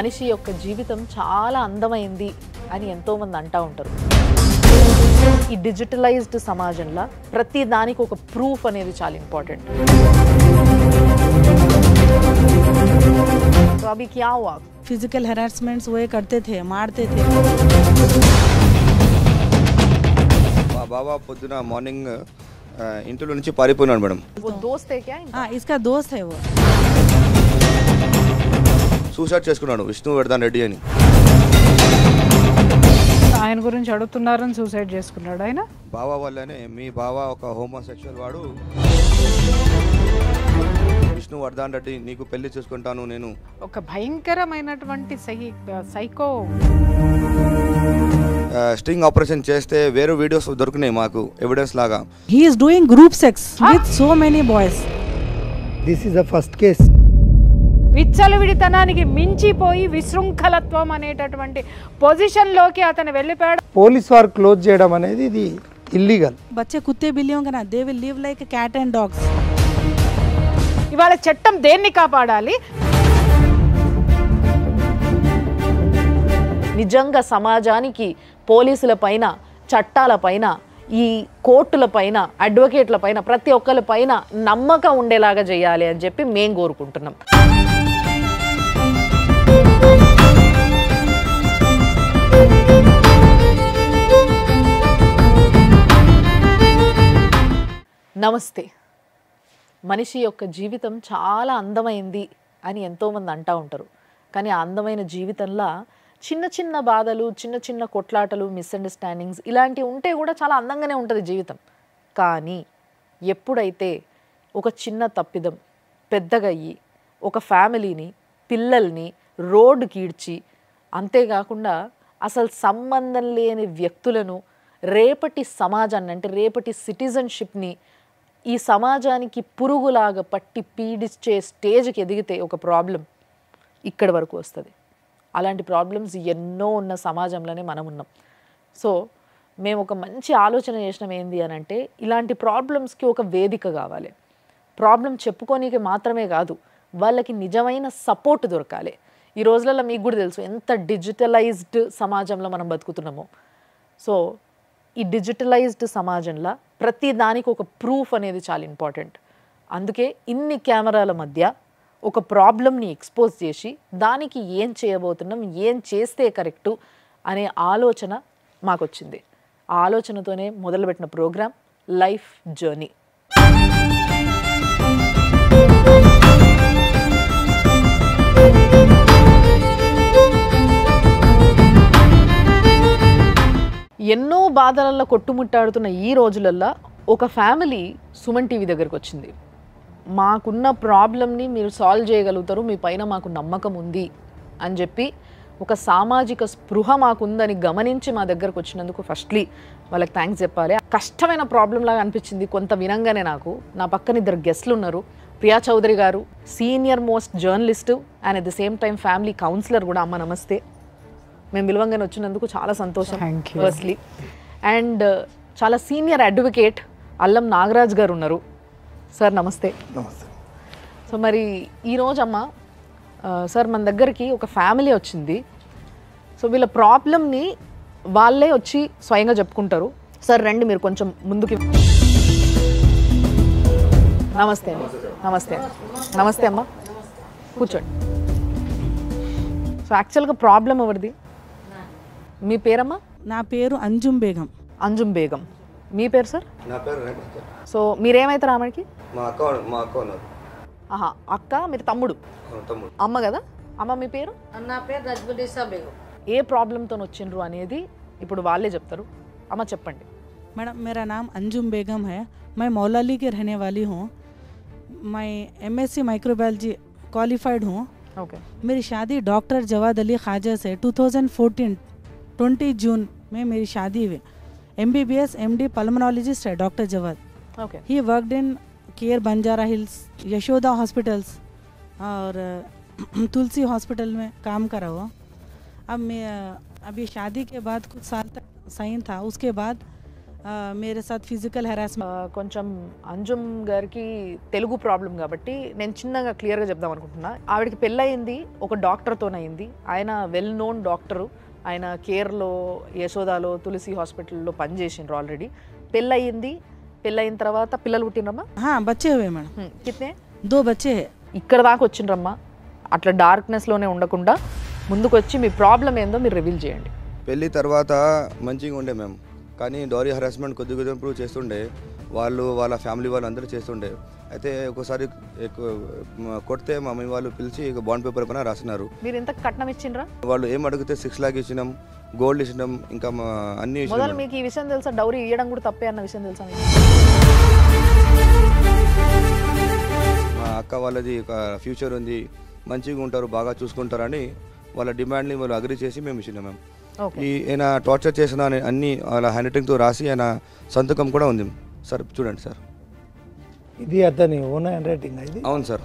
మనిషి యొక్క జీవితం చాలా అందమైంది అని ఎంతోమంది అంటూ ఉంటారు ఈ డిజిటలైజ్డ్ సమాజంలో ప్రతి దానికి ఒక ప్రూఫ్ అనేది చాలా ఇంపార్టెంట్ तो अभी क्या हुआ फिजिकल हेरासमेंट्स वो करते थे मारते थे మా బాబా పొద్దున మార్నింగ్ ఆ, ఇంట్లో నుంచి పారిపోయినాడు మేడం वो दोस्त है क्या इनका? हाँ इसका दोस्त है वो సూసైడ్ చేసుకున్నాడు విష్ణు వర్ధన్ రెడ్డి అని ఆయన గురించి అడుగుతున్నారని సూసైడ్ చేసుకున్నాడు ఆయన బావా వల్లనే మీ బావ ఒక హోమోసెక్షువల్ వాడు విష్ణు వర్ధన్ రెడ్డి నీకు పెళ్లి చేసుకుంటాను నేను ఒక భయంకరమైనటువంటి సహి సైకో ఆ, స్ట్రింగ్ ఆపరేషన్ చేస్తే వేరే వీడియోస్ దొరికినాయి మాకు ఎవిడెన్స్ లాగా he is doing group sex with so many boys This is the first case. విచ్చలవిడితనానికి మించిపోయి విశృంఖలత్వం అనేటటువంటి పొజిషన్లోకి అతను వెళ్ళిపోయాడు పోలీస్ వారు క్లోజ్ చేయడం అనేది ఇది ఇల్లీగల్ बच्चे कुत्ते बिल्लियों का ना they will live like cat and dogs ఇవాళ చట్టం దేన్ని కాపాడాలి నిజంగా సమాజానికి పోలీసుల పైన చట్టాల పైన ఈ కోర్టుల పైన అడ్వకేట్ల పైన ప్రతి ఒక్కరి పైన నమ్మకం ఉండేలాగా చేయాలి అని చెప్పి మేము కోరుకుంటున్నాం నమస్తే మనిషి యొక్క జీవితం చాలా అందమైంది అని ఎంతోమంది అంటూ ఉంటారు కానీ ఆ అందమైన జీవితంలో చిన్న చిన్న బాధలు చిన్న చిన్న కొట్లాటలు మిస్అండర్స్టాండింగ్స్ ఇలాంటివి ఉంటే కూడా చాలా అందంగానే ఉంటుంది జీవితం కానీ ఎప్పుడైతే ఒక చిన్న తప్పిదం పెద్దగా అయ్యి ఒక ఫ్యామిలీని పిల్లల్ని రోడ్డుకి ఈడ్చి అంతేకాకుండా అసలు సంబంధం లేని వ్యక్తులను రేపటి సమాజాన్ని అంటే రేపటి సిటిజన్షిప్ని ఈ సమాజానికి పురుగులాగా పట్టి పీడిచ్చే స్టేజ్కి ఎదిగితే ఒక ప్రాబ్లం ఇక్కడి వరకు వస్తుంది అలాంటి ప్రాబ్లమ్స్ ఎన్నో ఉన్న సమాజంలోనే మనం ఉన్నాం సో మేము ఒక మంచి ఆలోచన చేసినాం ఏంది అని అంటే ఇలాంటి ప్రాబ్లమ్స్కి ఒక వేదిక కావాలి ప్రాబ్లం చెప్పుకోనీకి మాత్రమే కాదు వాళ్ళకి నిజమైన సపోర్ట్ దొరకాలి ఈ రోజులలో మీకు కూడా తెలుసు ఎంత డిజిటలైజ్డ్ సమాజంలో మనం బతుకుతున్నామో సో ఈ డిజిటలైజ్డ్ సమాజంలో ప్రతి దానికి ఒక ప్రూఫ్ అనేది చాలా ఇంపార్టెంట్ అందుకే ఇన్ని కెమెరాల మధ్య ఒక ప్రాబ్లమ్ని ఎక్స్పోజ్ చేసి దానికి ఏం చేయబోతున్నాం ఏం చేస్తే కరెక్టు అనే ఆలోచన మాకు వచ్చింది ఆ ఆలోచనతోనే మొదలుపెట్టిన ప్రోగ్రామ్ లైఫ్ జర్నీ ఎన్నో బాధలలో కొట్టుముట్టాడుతున్న ఈ రోజులల్లో ఒక ఫ్యామిలీ సుమన్ టీవీ దగ్గరకు వచ్చింది మాకున్న ప్రాబ్లమ్ని మీరు సాల్వ్ చేయగలుగుతారు మీ పైన మాకు నమ్మకం ఉంది అని చెప్పి ఒక సామాజిక స్పృహ మాకుందని గమనించి మా దగ్గరకు వచ్చినందుకు ఫస్ట్లీ వాళ్ళకి థ్యాంక్స్ చెప్పాలి కష్టమైన ప్రాబ్లం లాగా అనిపించింది కొంత వినంగానే నాకు నా పక్కన ఇద్దరు గెస్ట్లు ఉన్నారు ప్రియా చౌదరి గారు senior most journalist and at the same time family counsellor కూడా అమ్మ నమస్తే మేము విలువంగానే వచ్చినందుకు చాలా సంతోషం Thank you. ఫస్ట్లీ అండ్ చాలా సీనియర్ అడ్వకేట్ అల్లం నాగరాజ్ గారు ఉన్నారు సార్ నమస్తే నమస్తే సో మరి ఈరోజు అమ్మ ఆ, సార్ మన దగ్గరికి ఒక ఫ్యామిలీ వచ్చింది సో వీళ్ళ ప్రాబ్లమ్ని వాళ్ళే వచ్చి స్వయంగా చెప్పుకుంటారు సార్ రండి మీరు కొంచెం ముందుకి నమస్తే అండి నమస్తే నమస్తే అమ్మ కూర్చోండి సో యాక్చువల్గా ప్రాబ్లం ఎవరిది మీ పేరమ్మా నా పేరు అంజుమ్ బేగం అంజుమ్ బేగం మీ పేరు సార్ నా పేరు రేఖ సార్. సో మీరేమవుతారు ఆమెకి మా అక్క మా అక్క ఉన్నారు ఆహా అక్క మీరు తమ్ముడు ఆ, తమ్ముడు అమ్మ కదా అమ్మ మీ పేరు నా పేరు రజ్బులిసా బేగం ఏ ప్రాబ్లంతో వచ్చిండ్రు అనేది ఇప్పుడు వాళ్ళే చెప్తారు అమ్మ చెప్పండి मैडम मेरा नाम अंजुम बेगम है मैं मौलाली की रहने वाली हूँ मैं एमएससी माइक्रोबायोलॉजी क्वालिफाइड हूँ ఓకే मेरी शादी डॉक्टर जवाद अली ख्वाजा से 2014 20 जून में मेरी शादी हुई M B B S M D pulmonologist है doctor Jawad okay he worked in Care Banjara Hills Yashoda hospitals और अ, तुलसी हॉस्पिटल में काम करा हुआ अब मैं अ, अभी शादी के बाद कुछ साल तक सही था उसके बाद आ, मेरे साथ फिजिकल हरासमेंट ఆ, కొంచెం అంజుమ్ గారికి తెలుగు ప్రాబ్లం కాబట్టి నేను చిన్నగా క్లియర్గా చెప్దాం అనుకుంటున్నా ఆవిడకి పెళ్ళయింది ఒక డాక్టర్తోనయింది ఆయన వెల్ నోన్ డాక్టరు ఆయన కేర్లో యశోదాలో తులసి హాస్పిటల్లో పనిచేసిండ్రు ఆల్రెడీ పెళ్ళయింది పెళ్ళయిన తర్వాత పిల్లలు పుట్టినరమ్మా हाँ बच्चे हुए मैडम హ్మ్, కిత్నే दो बच्चे हैं ఇక్కడ దాకా వచ్చిండ్రమ్మా అట్లా డార్క్నెస్లోనే ఉండకుండా ముందుకు వచ్చి మీ ప్రాబ్లం ఏందో మీరు రివీల్ చేయండి పెళ్ళి తర్వాత మంచిగా ఉండే మేము కానీ డోరీ హరాస్మెంట్ కొద్ది కొద్ది ఇంప్రూవ్ చేస్తుండే వాళ్ళు వాళ్ళ ఫ్యామిలీ వాళ్ళు అందరూ చేస్తుండే అయితే ఒకసారి ఎక్కువ మ- కొడితే మా మమ్మీ వాళ్ళు పిలిచి ఇక బాండ్ పేపర్ పైన రాసినారు మీరు ఇంత కట్నం ఇచ్చిండ్రా వాళ్ళు ఏం అడిగితే సిక్స్ లాక్ ఇచ్చినాం గోల్డ్ ఇచ్చినాం ఇంకా మా అన్ని మొదలు ఇచ్చినాం మీకు ఈ విషయం తెలుసా డౌరీ ఇవ్వడం కూడా తప్పే అన్న విషయం తెలుసా మీకు మా అక్క వాళ్ళది ఒక ఫ్యూచర్ ఉంది మంచిగా ఉంటారు బాగా చూసుకుంటారని వాళ్ళ డిమాండ్ని వాళ్ళు అగ్రి చేసి మేము ఇచ్చినాం మేము ఓకే ఈ ఆయన టార్చర్ చేసిన అని అన్ని వాళ్ళ హ్యాండ్ రైటింగ్తో రాసి ఆయన సంతకం కూడా ఉంది సార్ చూడండి సార్ ఇది అతని ఓన్ హ్యాండ్ రైటింగ్ ఇది అవును సార్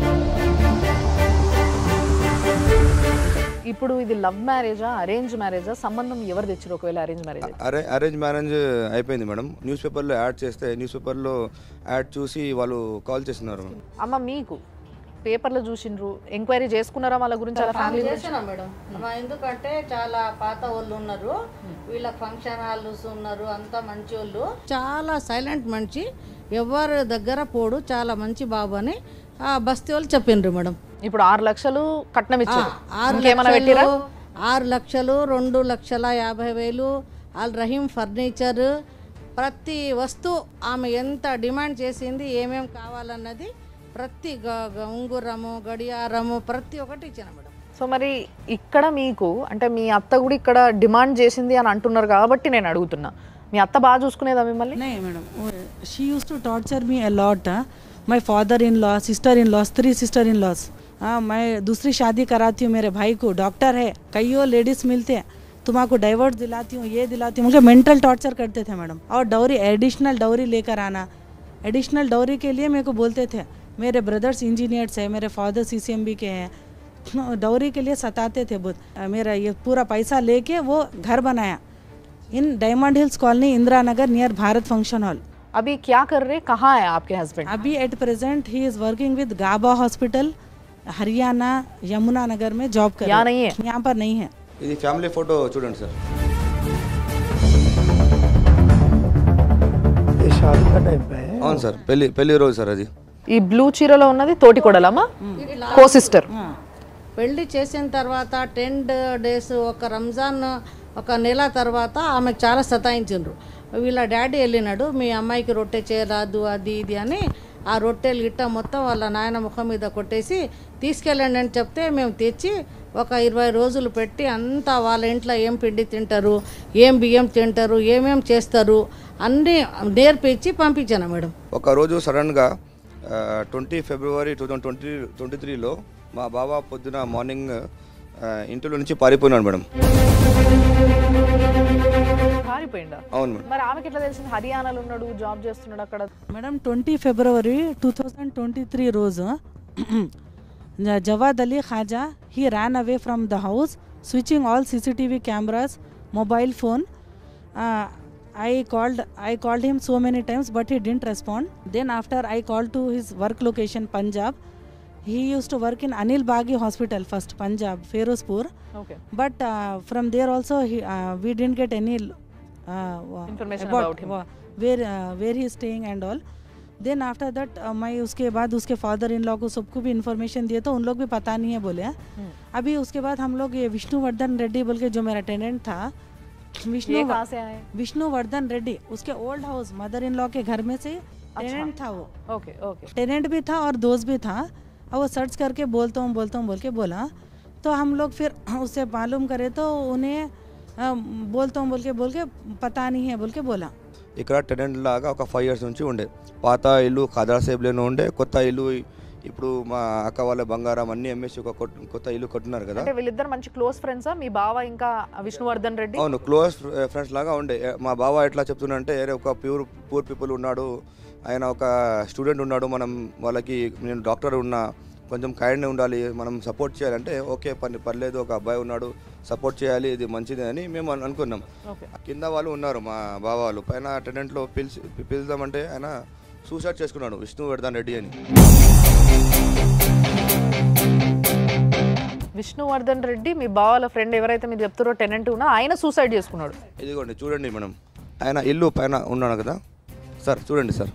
ఇప్పుడు ఇది లవ్ మ్యారేజా అరేంజ్ మ్యారేజా సంబంధం ఎవరు తెచ్చారు ఒకవేళ అరేంజ్ మ్యారేజ్ అరే అరేంజ్ మ్యారేజ్ అయిపోయింది మేడం న్యూస్ పేపర్లో యాడ్ చేస్తే న్యూస్ పేపర్లో యాడ్ చూసి వాళ్ళు కాల్ చేస్తున్నారు అమ్మ మీకు పేపర్లో చూసిండ్రు ఎంక్వైరీ చేసుకున్నారా వాళ్ళ గురించి వాళ్ళ ఫ్యామిలీ చేసినా మేడం మా ఎందుకంటే చాలా పాత వాళ్ళు ఉన్నారు వీళ్ళ ఫంక్షన్ హాల్స్ ఉన్నారు అంతా మంచి వాళ్ళు చాలా సైలెంట్ మనిషి ఎవరి దగ్గర పోడు చాలా మంచి బాబు అని ఆ బస్తీ వాళ్ళు చెప్పిండ్రు మేడం ఇప్పుడు ఆరు లక్షలు కట్నం ఇచ్చారు ఆరు ఇంకేమైనా పెట్టిరా లక్షలు ఆరు లక్షలు రెండు లక్షల యాభై వేలు ఆల్ రహీం ఫర్నిచర్ ప్రతి వస్తువు ఆమె ఎంత డిమాండ్ చేసింది ఏమేం కావాలన్నది ప్రతి గ- గ- ఉంగురము గడియారము ప్రతి ఒక్కటి ఇచ్చిన మేడం సో మరి ఇక్కడ మీకు అంటే మీ అత్త కూడా ఇక్కడ డిమాండ్ చేసింది అని అంటున్నారు కాబట్టి నేను అడుగుతున్నా మీ అత్త బాగా చూసుకునేదా మిమ్మల్ని नहीं madam she use to torture me a lot my father in law sister in laws three sister in laws हाँ मैं दूसरी शादी कराती हूँ मेरे भाई को डॉक्टर है कईयों लेडीज मिलते हैं तुम्हारा डाइवर्स दिलाती हूँ ये दिलाती हूँ मुझे मेंटल टॉर्चर करते थे मैडम और डौरी एडिशनल डौरी लेकर आना एडिशनल डौरी के लिए मेरे को बोलते थे मेरे ब्रदर्स इंजीनियर्स हैं मेरे फादर सी के हैं डौरी के लिए सताते थे बहुत अ, मेरा ये पूरा पैसा लेके वो घर बनाया in Diamond Hills colony Indira Nagar near Bharat function hall अभी क्या कर रहे कहाँ है आपके हस्बैंड अभी at present he is working with Gaba hospital Haryana Yamuna Nagar में जॉब कर यहाँ रहे हैं। नहीं है? यहाँ पर नहीं है ఇది ఫ్యామిలీ ఫోటో చూడండి సార్ ये शादी का टाइप है అవును సార్ పెళ్లి పెళ్లి రోజు సార్ అది ఈ బ్లూ చీరలో ఉన్నది తోటి కొడలమ్మా కో సిస్టర్ పెళ్లి చేసిన తర్వాత టెన్ డేస్ ఒక రంజాన్ ఒక నెల తర్వాత ఆమెకు చాలా సతాయించిండ్రు వీళ్ళ డాడీ వెళ్ళినాడు మీ అమ్మాయికి రొట్టె చేయరాదు అది ఇది అని ఆ రొట్టెలు గిట్ట మొత్తం వాళ్ళ నాయన ముఖం మీద కొట్టేసి తీసుకెళ్ళండి అని చెప్తే మేము తెచ్చి ఒక ఇరవై రోజులు పెట్టి అంతా వాళ్ళ ఇంట్లో ఏం పిండి తింటారు ఏం బియ్యం తింటారు ఏమేం చేస్తారు అన్నీ నేర్పించి పంపించాను మేడం ఒక రోజు సడన్గా twenty February two thousand twenty twenty త్రీలో మా బావ పొద్దున మార్నింగ్ ఆ, ఇంట్లో నుంచి పారిపోయినాడు మేడం పారిపోయిందా అవును మేడం మరి ఆమెకి ఎట్లా తెలిసింది హర్యానాలో ఉన్నాడు జాబ్ చేస్తున్నాడు అక్కడ madam twenty February two thousand twenty three రోజు Jawad Ali Khaja he ran away from the house switching all CCTV cameras mobile phone I called I called him so many times but he didn't respond then after I call to his work location Punjab he use to work in Anil Bagi hospital first Punjab Ferozepur okay but uh, from there also he, uh, we didn't get any uh, wha- Information about him. wha- where uh, where he is staying and all then after that uh, मैं उसके बाद उसके father in law को सबको भी information दिए तो उन लोग भी पता नहीं है बोले अभी उसके बाद हम लोग ये विष्णुवर्धन रेड्डी बोल के जो मेरा टेनेंट था ये विष्णु कहाँ से आए विष्णुवर्धन रेड्डी उसके old house mother in law के घर में से टेनेंट था वो ओके ओके टेनेंट भी था और दोस्त भी था और वो सर्च करके बोलता हूँ बोलता हूँ बोल के बोला तो हम लोग फिर उससे मालूम करे तो उन्हें अ, बोलता हूँ बोल के बोल के पता नहीं है बोल के बोला ఇక్కడ టెనెంట్ లాగా ఒక ఫైవ్ ఇయర్స్ నుంచి ఉండే పాత ఇల్లు ఖాదర్ సేబ్లోనే ఉండే కొత్త ఇల్లు ఇప్పుడు మా అక్క వాళ్ళ బంగారం అన్ని అమ్మేసి ఒక కొట్- కొత్త ఇల్లు కట్టున్నారు కదా అంటే వీళ్ళిద్దరు మంచి క్లోజ్ ఫ్రెండ్సా మీ బావ ఇంకా విష్ణువర్ధన్ రెడ్డి అవును క్లోజ్ ఫ్రెండ్స్ లాగా ఉండే ఏ- మా బావ ఎట్లా చెప్తున్నంటే "ఏరే, ఒక ప్యూర్ పూర్ పీపుల్ ఉన్నాడు ఆయన ఒక స్టూడెంట్ ఉన్నాడు మనం వాళ్ళకి నేను డాక్టర్ ఉన్నా కొంచెం కైండ్ ఉండాలి మనం సపోర్ట్ చేయాలంటే ఓకే పని పర్లేదు ఒక అబ్బాయి ఉన్నాడు సపోర్ట్ చేయాలి ఇది మంచిది అని మేము అను- అనుకున్నాం ఓకే కింద వాళ్ళు ఉన్నారు మా బావ వాళ్ళు పైన టెనెంట్లో పిలిచి పిలుద్దామంటే ఆయన సూసైడ్ చేసుకున్నాడు విష్ణు వర్ధన్ రెడ్డి అని విష్ణువర్ధన్ రెడ్డి మీ బావాల ఫ్రెండ్ ఎవరైతే మీరు చెప్తారో టెనెంట్ ఉన్నా ఆయన సూసైడ్ చేసుకున్నాడు ఇదిగోండి చూడండి మేడం ఆయన ఇల్లు పైన ఉన్నాడు కదా సార్ చూడండి సార్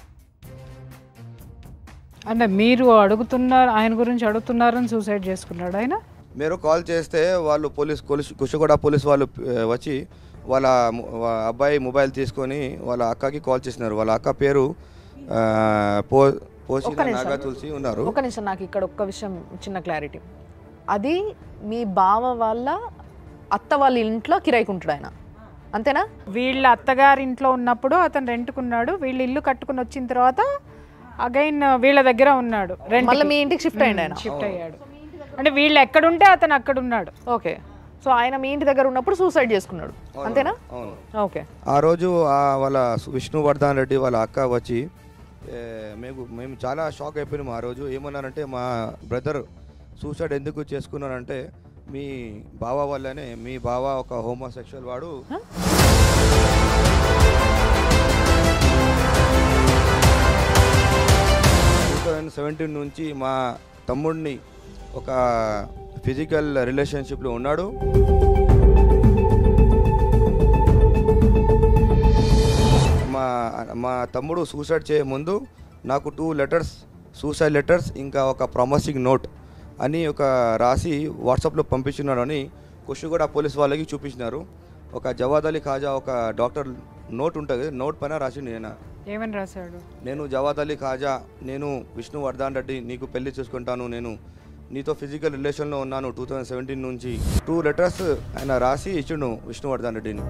అంటే మీరు అడుగుతున్నారు ఆయన గురించి అడుగుతున్నారని సూసైడ్ చేసుకున్నాడు ఆయన మీరు కాల్ చేస్తే వాళ్ళు పోలీస్ పోలీస్ కుషగూడ పోలీస్ వాళ్ళు ఆ, వచ్చి వాళ్ళ ము- వా- అబ్బాయి మొబైల్ తీసుకొని వాళ్ళ అక్కకి కాల్ చేసినారు వాళ్ళ అక్క పేరు ఆ, పో పోసిన ఒక్క నిమిషం. నాగా తులసి ఉన్నారు ఒక నిమిషం నాకు ఇక్కడ ఒక్క విషయం చిన్న క్లారిటీ అది మీ బావ వాళ్ళ అత్త వాళ్ళ ఇంట్లో కిరాయికుంటాడు ఆయన అంతేనా వీళ్ళ అత్తగారింట్లో ఉన్నప్పుడు అతను రెంట్కున్నాడు వీళ్ళు ఇల్లు కట్టుకుని వచ్చిన తర్వాత అగైన్ వీళ్ళ దగ్గర ఉన్నాడు మళ్ళీ మీ ఇంటికి షిఫ్ట్ అయ్యండి ఆయన షిఫ్ట్ అయ్యాడు అంటే వీళ్ళు ఎక్కడుంటే అతను అక్కడ ఉన్నాడు ఓకే సో ఆయన మీ ఇంటి దగ్గర ఉన్నప్పుడు సూసైడ్ చేసుకున్నాడు అంతేనా అవును ఓకే ఆ రోజు ఆ వాళ్ళ సు- విష్ణువర్ధన్ రెడ్డి వాళ్ళ అక్క వచ్చి ఏ, మేము మేము చాలా షాక్ అయిపోయినాము ఆ రోజు ఏమన్నారంటే మా బ్రదర్ సూసైడ్ ఎందుకు చేసుకున్నారంటే మీ బావ వల్లనే మీ బావ ఒక హోమోసెక్షువల్ వాడు టూ థౌజండ్ సెవెంటీన్ నుంచి మా తమ్ముడిని ఒక ఫిజికల్ రిలేషన్షిప్లో ఉన్నాడు మా మా తమ్ముడు సూసైడ్ చేయ ముందు నాకు టూ లెటర్స్ సూసైడ్ లెటర్స్ ఇంకా ఒక ప్రామిసింగ్ నోట్ అని ఒక రాసి వాట్సాప్లో పంపించున్నాడు అని కుషిగూడ పోలీస్ వాళ్ళకి చూపించినారు ఒక జవాద్ అలీ ఖాజా ఒక డాక్టర్ నోట్ ఉంటుంది నోట్ పైన రాసిండు నేను ఏమని రాశాడు నేను జవాద్ అలీ ఖాజా నేను విష్ణు వర్ధన్ రెడ్డి నీకు పెళ్లి చేసుకుంటాను నేను నీతో ఫిజికల్ రిలేషన్లో ఉన్నాను టూ థౌజండ్ సెవెంటీన్ నుంచి టూ లెటర్స్ ఆయన రాసి ఇచ్చిండు విష్ణువర్ధన్ రెడ్డిని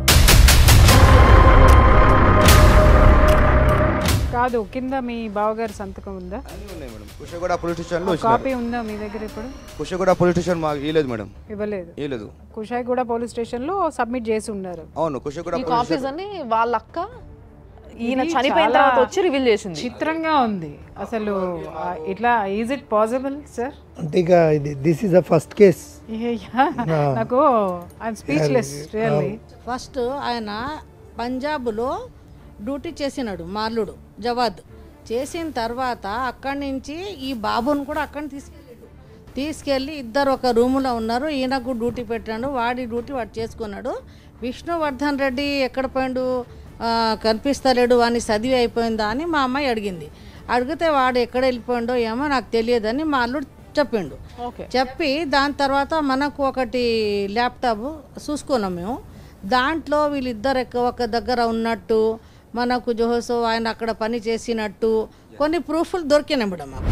కాదు కింద మీ బావగారి సంతకం ఉందా అన్నీ ఉన్నాయి మేడం కుషగూడ పోలీస్ స్టేషన్లో కాపీ ఉందా మీ దగ్గర ఇప్పుడు కుషగూడ పోలీస్ స్టేషన్ మాకు ఇవ్వలేదు మేడం ఇవ్వలేదు ఇవ్వలేదు కుషాయిగూడ పోలీస్ స్టేషన్లో సబ్మిట్ చేసి ఉన్నారు అవును కుషగూడ ఈ పోలీస్ కాపీస్ అన్ని వాళ్ళ అక్క ఈయన ఇది చనిపోయిన చాలా తర్వాత వచ్చి రివీల్ చేసింది చిత్రంగా ఉంది అసలు ఆ, ఇట్లా ఈజ్ ఇట్ పాసిబుల్ సార్ అంటే ఇక ఇది this is the first case నాకు ఐఎమ్ స్పీచ్లెస్ రియల్లీ ఫస్ట్ ఆయన పంజాబ్లో డ్యూటీ చేసినాడు మాల్లుడు జవాద్ చేసిన తర్వాత అక్కడి నుంచి ఈ బాబుని కూడా అక్కడి తీసుకెళ్ళాడు తీసుకెళ్ళి ఇద్దరు ఒక రూములో ఉన్నారు ఈయనకు డ్యూటీ పెట్టాడు వాడి డ్యూటీ వాడు చేసుకున్నాడు విష్ణువర్ధన్ రెడ్డి ఎక్కడ పోయిండు ఆ, కనిపిస్తలేడు వాని చదివి అయిపోయిందా అని మా అమ్మాయి అడిగింది అడిగితే వాడు ఎక్కడ వెళ్ళిపోయిండో ఏమో నాకు తెలియదని మా అల్లుడు చెప్పిండు ఓకే చెప్పి దాని తర్వాత మనకు ఒకటి ల్యాప్టాప్ చూసుకున్నాం మేము దాంట్లో వీళ్ళిద్దరు ఎక్కువ ఒక దగ్గర ఉన్నట్టు మనకు జోహోసో ఆయన అక్కడ పని చేసినట్టు కొన్ని ప్రూఫ్లు దొరికినాయి మేడం మాకు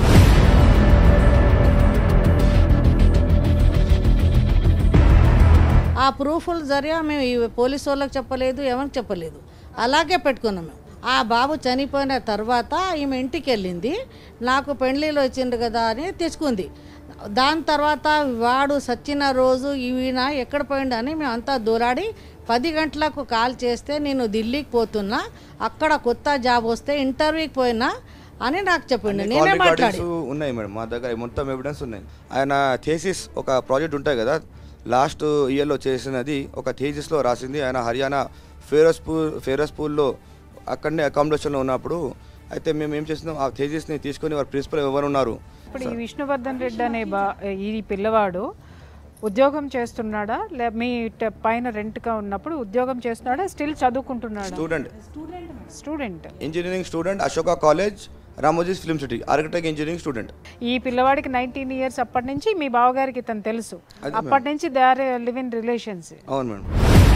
ఆ ప్రూఫ్ల జరిగా మేము ఈ పోలీసు వాళ్ళకి చెప్పలేదు ఎవరికి చెప్పలేదు అలాగే పెట్టుకున్నాం మేము ఆ బాబు చనిపోయిన తర్వాత ఈమె ఇంటికి వెళ్ళింది నాకు పెండ్లిలో వచ్చిండు కదా అని తెచ్చుకుంది దాని తర్వాత వాడు సచ్చిన రోజు ఈయన ఎక్కడ పోయిండు అని మేము అంతా దూరాడి పది గంటలకు కాల్ చేస్తే నేను ఢిల్లీకి పోతున్నా అక్కడ కొత్త జాబ్ వస్తే ఇంటర్వ్యూకి పోయినా అని నాకు చెప్పిండు కాల్ నేనే మాట్లాడి రికార్డింగ్స్ ఉన్నాయి మేడం మా దగ్గర మొత్తం ఎవిడెన్స్ ఉన్నాయి ఆయన థేసిస్ ఒక ప్రాజెక్ట్ ఉంటాయి కదా లాస్ట్ ఇయర్లో చేసినది ఒక థేసిస్లో రాసింది ఆయన హర్యానా ఫేరస్పూర్ ఫేరస్పూర్లో అక్కడనే అకామిడేషన్లో ఉన్నప్పుడు అయితే మేము ఏం చేసినాం ఆ థేసిస్ని తీసుకొని వారి ప్రిన్సిపల్ ఎవరు ఉన్నారు ఇప్పుడు ఈ విష్ణువర్ధన్ రెడ్డి అనే బా ఈ పిల్లవాడు ఉద్యోగం చేస్తున్నాడా లే మీ ట- పైన రెంట్గా ఉన్నప్పుడు ఉద్యోగం చేస్తున్నాడా స్టిల్ చదువుకుంటున్నాడా student student engineering student Ashoka college Ramoji's film city architect engineering student ఈ పిల్లవాడికి నైన్టీన్ ఇయర్స్ అప్పటి నుంచి మీ బావగారికి ఇతను తెలుసు అదే అప్పటి నుంచి they are live in relations అవును మేడం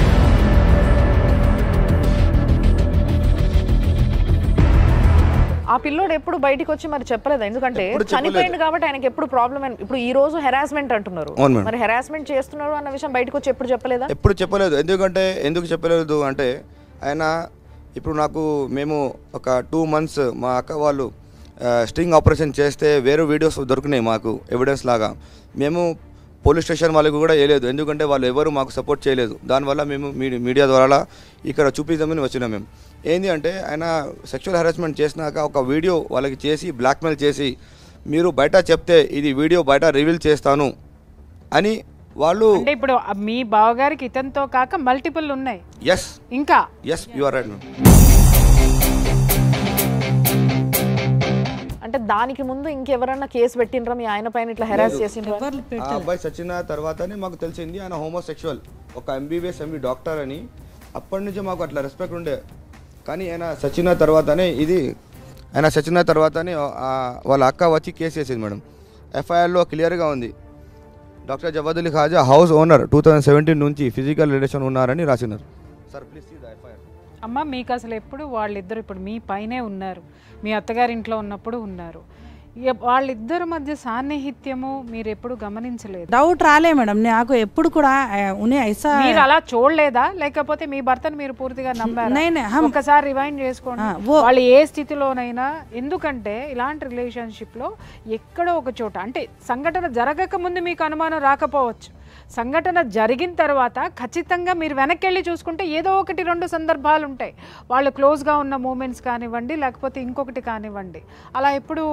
ఆ పిల్లోడు ఎప్పుడు బయటికి వచ్చి మరి చెప్పలేదు ఎందుకంటే ఎప్పుడు చెప్పలేదు. చనిపోయింది కాబట్టి ఆయనకి ఎప్పుడు ప్రాబ్లం ఇప్పుడు ఈ రోజు హెరాస్మెంట్ అంటున్నారు అవును మేడం. మరి హెరాస్మెంట్ చేస్తున్నారు అన్న విషయం బయటకు వచ్చి ఎప్పుడు చెప్పలేదా ఎప్పుడు చెప్పలేదు ఎందుకంటే ఎందుకు చెప్పలేదు అంటే ఆయన ఇప్పుడు నాకు మేము ఒక టూ మంత్స్ మా అక్క వాళ్ళు స్ట్రింగ్ ఆపరేషన్ చేస్తే వేరే వీడియోస్ దొరికినాయి మాకు ఎవిడెన్స్ లాగా మేము పోలీస్ స్టేషన్ వాళ్ళకి కూడా వేయలేదు ఎందుకంటే వాళ్ళు ఎవరు మాకు సపోర్ట్ చేయలేదు దానివల్ల మేము మీ- మీడియా ద్వారా ఇక్కడ చూపిద్దామని వచ్చినాం మేము ఏంది అంటే ఆయన సెక్షువల్ హెరాస్మెంట్ చేసినాక ఒక వీడియో వాళ్ళకి చేసి బ్లాక్మెయిల్ చేసి మీరు బయట చెప్తే ఇది వీడియో బయట రివీల్ చేస్తాను అని వాళ్ళు అంటే ఇప్పుడు ఆ మీ బావగారికి ఇతనితో కాక మల్టిపుల్ ఉన్నాయి ఎస్ ఇంకా yes you are right ma'am అంటే దానికి ముందు ఇంకెవరన్నా కేసు పెట్టినరా మీ ఆయన పైన ఇట్లా హెరాస్ చేసిండ్రా ఆ అబ్బాయి చచ్చిన తర్వాతనే మాకు తెలిసింది ఆయన హోమోసెక్షువల్ ఒక ఎంబీబీఎస్ ఎంబీ డాక్టర్ అని అప్పటి నుంచి మాకు అట్లా రెస్పెక్ట్ ఉండే కానీ ఆయన చచ్చిన తర్వాతనే ఇది ఆయన చచ్చిన తర్వాతనే ఆ వాళ్ళ అక్క వచ్చి కేసు వేసింది మేడం ఎఫ్ఐఆర్లో క్లియర్గా ఉంది doctor Jawadul Khaja house owner two thousand seventeen నుంచి ఫిజికల్ రిలేషన్ ఉన్నారని రాసినారు sir please see the FIR అమ్మ మీకు అసలు ఎప్పుడు వాళ్ళిద్దరు ఇప్పుడు మీ పైనే ఉన్నారు మీ అత్తగారింట్లో ఉన్నప్పుడు ఉన్నారు ఇక వాళ్ళిద్దరి మధ్య సాన్నిహిత్యము మీరు ఎప్పుడు గమనించలేదు డౌట్ రాలే మేడం నాకు ఎప్పుడు కూడా ఆ, ఉन्हें ऐसा మీరు అలా చూడలేదా లేకపోతే మీ భర్తను మీరు పూర్తిగా నమ్మారా नहीं नहीं हम ఒకసారి రివైండ్ చేసుకోండి ఆ, ఓ- వాళ్ళు ఏ స్థితిలోనైనా ఎందుకంటే ఇలాంటి రిలేషన్షిప్ లో ఎక్కడో ఒక చోట అంటే సంఘటన జరగక ముందు మీకు అనుమానం రాకపోవచ్చు సంఘటన జరిగిన తర్వాత ఖచ్చితంగా మీరు వెనక్కి వెళ్ళి చూసుకుంటే ఏదో ఒకటి రెండు సందర్భాలు ఉంటాయి వాళ్ళు క్లోజ్గా ఉన్న మూమెంట్స్ కానివ్వండి లేకపోతే ఇంకొకటి కానివ్వండి అలా ఎప్పుడు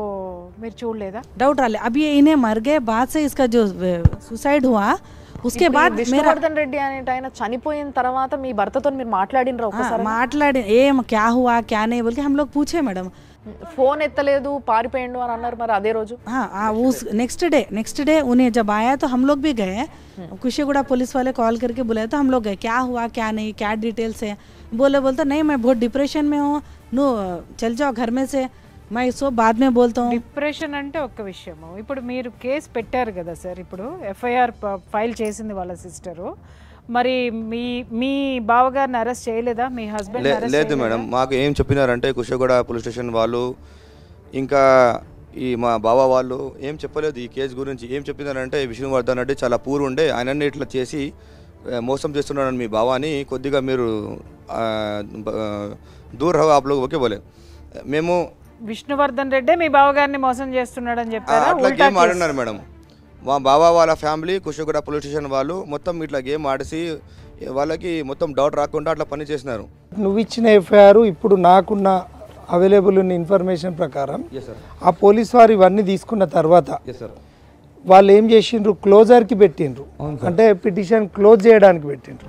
మీరు చూడలేదా डाउट रहा अभी ये इन्हें मर गए बाद से इसका जो सुसाइड हुआ उसके ఇప్పుడు ఈ बाद मेरा విష్ణువర్ధన్ రెడ్డి అనేట ఆయన చనిపోయిన తర్వాత మీ భర్తతో మీరు మాట్లాడినరా हाँ, ఒకసారి माटलाडे एम क्या हुआ क्या नहीं बोल के हम लोग पूछे मैडम ఫోన్ ఎత్తలేదు పారిపోయిండు అని అన్నారు మరి అదే రోజు हाँ हाँ उस नेक्स्ट डे नेक्स्ट डे उन्हें जब आया तो हम लोग भी गए कुशीगुड़ा पुलिस वाले कॉल करके बुलाए तो हम लोग गए क्या हुआ क्या नहीं क्या डिटेल्स है बोले बोलते नहीं मैं बहुत डिप्रेशन में हूँ नो चल जाओ घर में से मैं इसको बाद में बोलता हूँ డిప్రెషన్ అంటే ఒక్క విషయము ఇప్పుడు మీరు కేసు పెట్టారు కదా సార్ ఇప్పుడు ఎఫ్ఐఆర్ ఫైల్ చేసింది వాళ్ళ సిస్టరు మరి మీ మీ బావగారిని అరెస్ట్ చేయలేదా మీ హస్బెండ్ లే- అరెస్ట్ లేదు మేడం మాకు ఏం చెప్పినారంటే కుషగూడ పోలీస్ స్టేషన్ వాళ్ళు ఇంకా ఈ మా బావ వాళ్ళు ఏం చెప్పలేదు ఈ కేసు గురించి ఏం చెప్పినారంటే విష్ణువర్ధన్ రెడ్డి చాలా పూర్ ఉండే ఆయనని ఇట్లా చేసి ఆ, మోసం చేస్తున్నాడని మీ బావాని కొద్దిగా మీరు ఆ, బ- ఆ, దూర్ రహో ఆప్ లోగ్ ఓకే బోలే మేము విష్ణువర్ధన్ రెడ్డే మీ బావగారిని మోసం చేస్తున్నాడని ఆ, చెప్పారా అట్లా ఉల్టా గేమ్ కేసు. ఆడినారు మేడం మా బావ వాళ్ళ ఫ్యామిలీ కుషగూడ పోలీస్ స్టేషన్ వాళ్ళు మొత్తం ఇట్లా గేమ్ ఆడిసి వాళ్ళకి మొత్తం డౌట్ రాకుండా అట్లా పని చేసినారు నువ్వు ఇచ్చిన ఎఫ్ఐఆర్ ఇప్పుడు నాకున్న అవైలబుల్ ఉన్న ఇన్ఫర్మేషన్ ప్రకారం ఎస్ సార్ ఆ పోలీస్ వారు ఇవన్నీ తీసుకున్న తర్వాత ఎస్ సార్ వాళ్ళు ఏం చేసిండ్రు క్లోజర్కి పెట్టిండ్రు అంటే పిటిషన్ క్లోజ్ చేయడానికి పెట్టిండ్రు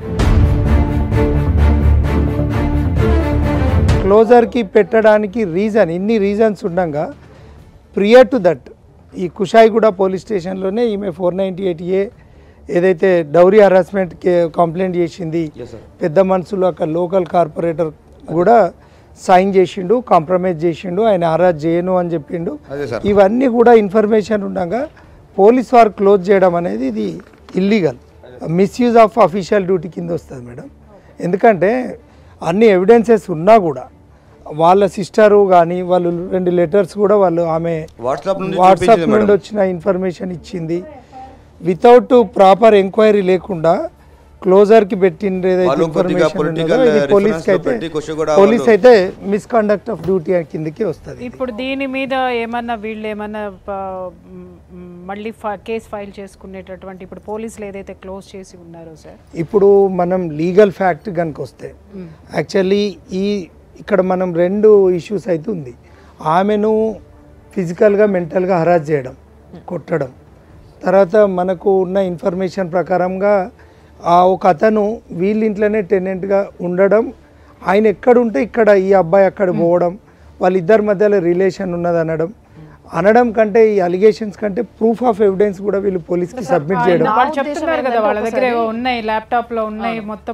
క్లోజర్కి పెట్టడానికి రీజన్ ఇన్ని రీజన్స్ ఉండగా ప్రియర్ టు దట్ ఈ కుషాయిగూడ పోలీస్ స్టేషన్లోనే ఈమె ఫోర్ నైంటీ ఎయిట్ ఏ ఏదైతే డౌరీ హరాస్మెంట్ కంప్లైంట్ చేసింది ఎస్ సార్ పెద్ద మనుషులు అక్కడ లోకల్ కార్పొరేటర్ కూడా సైన్ చేసిండు కాంప్రమైజ్ చేసిండు ఆయన హరాజ్ చేయను అని చెప్పిండు అదే సార్ ఇవన్నీ కూడా ఇన్ఫర్మేషన్ ఉండగా పోలీస్ వారు క్లోజ్ చేయడం అనేది ఇది illegal misuse of official duty కింద వస్తుంది మేడం ఎందుకంటే అన్ని ఎవిడెన్సెస్ ఉన్నా కూడా వాళ్ళ సిస్టరు కానీ వాళ్ళు రెండు లెటర్స్ కూడా వాళ్ళు ఆమె వాట్సాప్ నుండి వాట్సాప్ చూపించింది నుండి మేడం వచ్చిన ఇన్ఫర్మేషన్ ఇచ్చింది వితౌట్ ప్రాపర్ ఎంక్వైరీ లేకుండా క్లోజర్ కి పెట్టింది ఏదైతే వాళ్ళు కొద్దిగా ఇన్ఫర్మేషన్ political ఉన్నదో ఇది reference పోలీస్ లో అయితే పెట్టి కుషిగూడ పోలీస్ వాళ్ళు- అయితే మిస్కండక్ట్ ఆఫ్ డ్యూటీ కిందకి వస్తుంది ఇప్పుడు దీని మీద ఏమన్నా వీళ్ళు ఏమన్నా ప- మ్, మళ్ళీ కేసు ఫైల్ చేసుకునేటటువంటి ఇప్పుడు పోలీసులు ఏదైతే క్లోజ్ చేసి ఉన్నారో సార్ ఇప్పుడు మనం లీగల్ ఫ్యాక్ట్ కనుక వస్తే యాక్చువల్లీ ఈ ఇక్కడ మనం రెండు ఇష్యూస్ అయితే ఉంది ఆమెను ఫిజికల్గా మెంటల్గా హరాజ్ చేయడం కొట్టడం తర్వాత మనకు ఉన్న ఇన్ఫర్మేషన్ ప్రకారంగా ఆ ఒక అతను వీళ్ళ ఇంట్లోనే టెనెంట్గా ఉండడం ఆయన ఎక్కడుంటే ఇక్కడ ఈ అబ్బాయి అక్కడ పోవడం వాళ్ళిద్దరి మధ్యలో రిలేషన్ ఉన్నది అనడం అనడం కంటే ఈ అలిగేషన్స్ కంటే ప్రూఫ్ ఆఫ్ ఎవిడెన్స్ కూడా వీళ్ళు పోలీస్కి సబ్మిట్ చేయడం నా వాళ్ళు ఉద్దేశం చెప్తున్నారు కదా ఏంటంటే వాళ్ళ దగ్గర ఏవో ఒకసారి- ఉన్నాయి ల్యాప్టాప్ లో ఉన్నాయి మొత్తం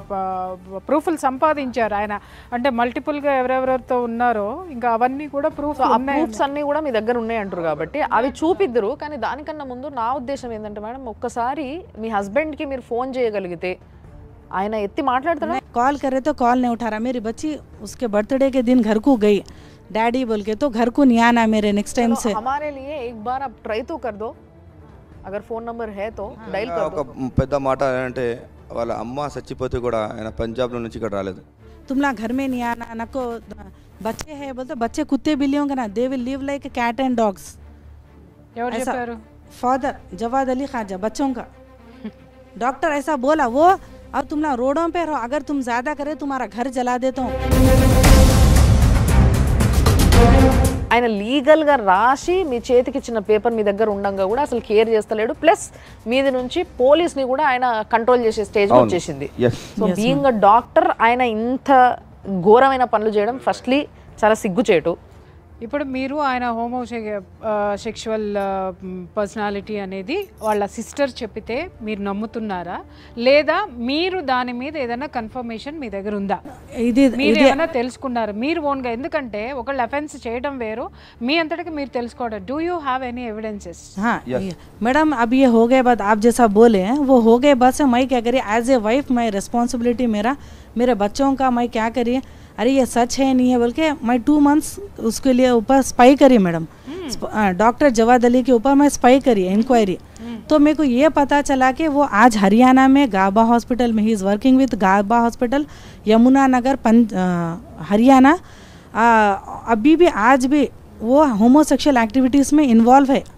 ప్రూఫ్లు సంపాదించారు ఆయన అంటే మల్టిపుల్ గా ఎవరెవరితో ఉన్నారో ఇంకా అవన్నీ కూడా ప్రూఫ్ సో ఆ ఉన్నాయి ప్రూఫ్స్ అన్ని కూడా మీ దగ్గర ఉన్నాయి అంటారు కాబట్టి అవి చూపిద్దరు కానీ దానికన్నా ముందు నా ఉద్దేశం ఏంటంటే మేడం ఒక్కసారి మీ husband కి మీరు ఫోన్ చేయగలిగితే ఆయన ఎత్తి మాట్లాడుతున్నా कॉल करे तो कॉल नहीं उठा रहा मेरी बच्ची उसके बर्थडे के दिन घर को गई डैडी बोल के तो घर को नहीं आना मेरे नेक्स्ट टाइम से हमारे लिए एक बार आप ट्राई तो कर दो अगर फोन नंबर है तो डायल कर ఒక दो పెద్ద మాట ఏంటంటే వాళ్ళ అమ్మ చచ్చిపోతే కూడా ఆయన పంజాబ్లో నుంచి ఇక్కడ రాలేదు तुम लोग घर में नहीं आना नको बच्चे हैं बोलते बच्चे कुत्ते बिल्लियों का ना they will live like cat and dogs ఎవరు ऐसा- చెప్పారు फादर जवाद अली खाजा बच्चों का डॉक्टर ऐसा बोला वो अब तुम लोग रोडों पे रहो अगर तुम ज्यादा करे तुम्हारा घर जला देता हूँ ఆయన లీగల్గా రాసి మీ చేతికి ఇచ్చిన పేపర్ మీ దగ్గర ఉండంగా కూడా అసలు కేర్ చేస్తలేడు ప్లస్ మీది నుంచి పోలీస్ని కూడా ఆయన కంట్రోల్ చేసే స్టేజ్ అవును. వచ్చేసింది yes so being a doctor ఆయన ఇంత ఘోరమైన పనులు చేయడం ఫస్ట్లీ చాలా సిగ్గుచేటు ఇప్పుడు మీరు ఆయన హోమో సెక్షువల్ పర్సనాలిటీ అనేది వాళ్ళ సిస్టర్ చెప్పితే మీరు నమ్ముతున్నారా లేదా మీరు దాని మీద ఏదైనా కన్ఫర్మేషన్ మీ దగ్గర ఉందా ఇది మీరు ఏమైనా తెలుసుకున్నారు మీరు ఓన్గా ఎందుకంటే ఒకళ్ళు అఫెన్స్ చేయడం వేరు మీ అంతటికి మీరు తెలుసుకోవడం do you have any evidences हाँ ये- मैडम अब ये हो गए बात आप जैसा बोले हैं वो हो गए बात से मैं क्या करी एज ए वाइफ मैं रिस्पॉन्सिबिलिटी मेरा मेरे बच्चों का मैं क्या करी अरे ये सच है नहीं है बोल के मैं टू मंथ्स उसके लिए ऊपर स्पाई करी मैडम डॉक्टर जवाद अली के ऊपर मैं स्पाई करी इंक्वायरी तो मेरे को ये पता चला कि वो आज हरियाणा में गाबा हॉस्पिटल में he is working with Gaba hospital Yamuna Nagar पंच अ, हरियाणा अ, अभी भी आज भी वो होमोसेक्सुअल एक्टिविटीज़ में इन्वॉल्व है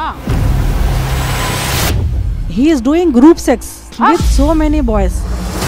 he is doing group sex with so many boys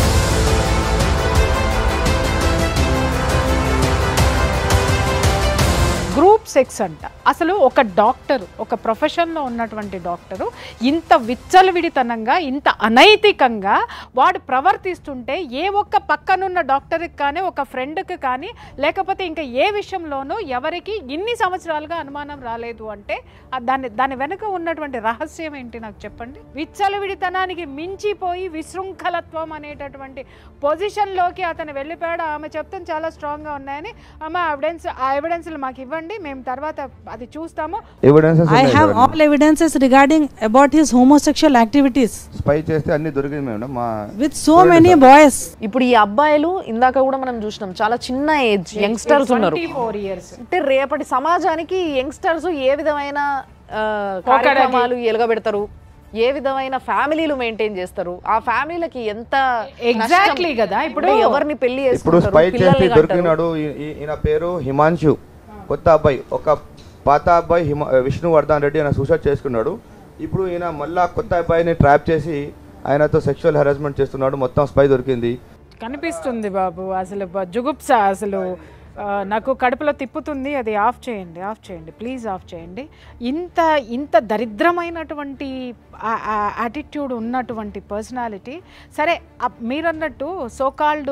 group sex అంట అసలు ఒక డాక్టర్ ఒక ప్రొఫెషన్లో ఉన్నటువంటి డాక్టరు ఇంత విచ్చలవిడితనంగా ఇంత అనైతికంగా వాడు ప్రవర్తిస్తుంటే ఏ ఒక్క పక్కనున్న డాక్టర్కి కానీ ఒక ఫ్రెండ్కి కానీ లేకపోతే ఇంకా ఏ విషయంలోనూ ఎవరికి ఇన్ని సంవత్సరాలుగా అనుమానం రాలేదు అంటే ఆ దాని దాని వెనుక ఉన్నటువంటి రహస్యం ఏంటి నాకు చెప్పండి విచ్చలవిడితనానికి మించిపోయి విశృంఖలత్వం అనేటటువంటి పొజిషన్లోకి అతను వెళ్ళిపోయాడు ఆమె చెప్తాను చాలా స్ట్రాంగ్గా ఉన్నాయని అమ్మ ఎవిడెన్స్ ఆ ఎవిడెన్స్లు మాకు ఇవ్వండి మేము తర్వాత అది చూస్తాము evidences i have all evidences regarding about his homosexual activities spy చేస్తే అన్ని దొరికింది మేడం మా with so many boys ఇప్పుడు ఈ అబ్బాయిలు ఇందాక కూడా మనం చూసినాం చాలా చిన్న ఏజ్ యంగ్స్టర్స్ ఉన్నారు ఫోర్ ఇయర్స్ అంటే రేపటి సమాజానికి యంగ్స్టర్స్ ఏ విధమైన ఆ, కార్యక్రమాలు ఎలుగబెడతారు ఏ విధమైన ఫ్యామిలీలు మెయింటైన్ చేస్తారు ఆ ఫ్యామిలీలకి ఎంత Exactly నష్టం. కదా, ఇప్పుడు- అంటే ఎవరిని పెళ్లి ఇప్పుడు చేసుకుంటారు స్పై చేసి పిల్లల్ని కంటారు. దొరికినాడు ఈ- ఈ- ఈయన పేరు హిమాంశు కొత్త అబ్బాయి ఒక పాత అబ్బాయి హిమ విష్ణువర్ధన్ రెడ్డి ఆయన సూసైడ్ చేసుకున్నాడు ఇప్పుడు ఈయన మళ్ళా కొత్త అబ్బాయిని ట్రాప్ చేసి ఆయనతో సెక్షువల్ హెరాస్మెంట్ చేస్తున్నాడు మొత్తం స్పై దొరికింది కనిపిస్తుంది బాబు అసలు బ- జుగుప్స అసలు ఆ, నాకు కడుపులో తిప్పుతుంది అది ఆఫ్ చేయండి ఆఫ్ చేయండి ప్లీజ్ ఆఫ్ చేయండి ఇంత ఇంత దరిద్రమైనటువంటి యాటిట్యూడ్ ఉన్నటువంటి పర్సనాలిటీ సరే అప్- మీరన్నట్టు సోకాల్డ్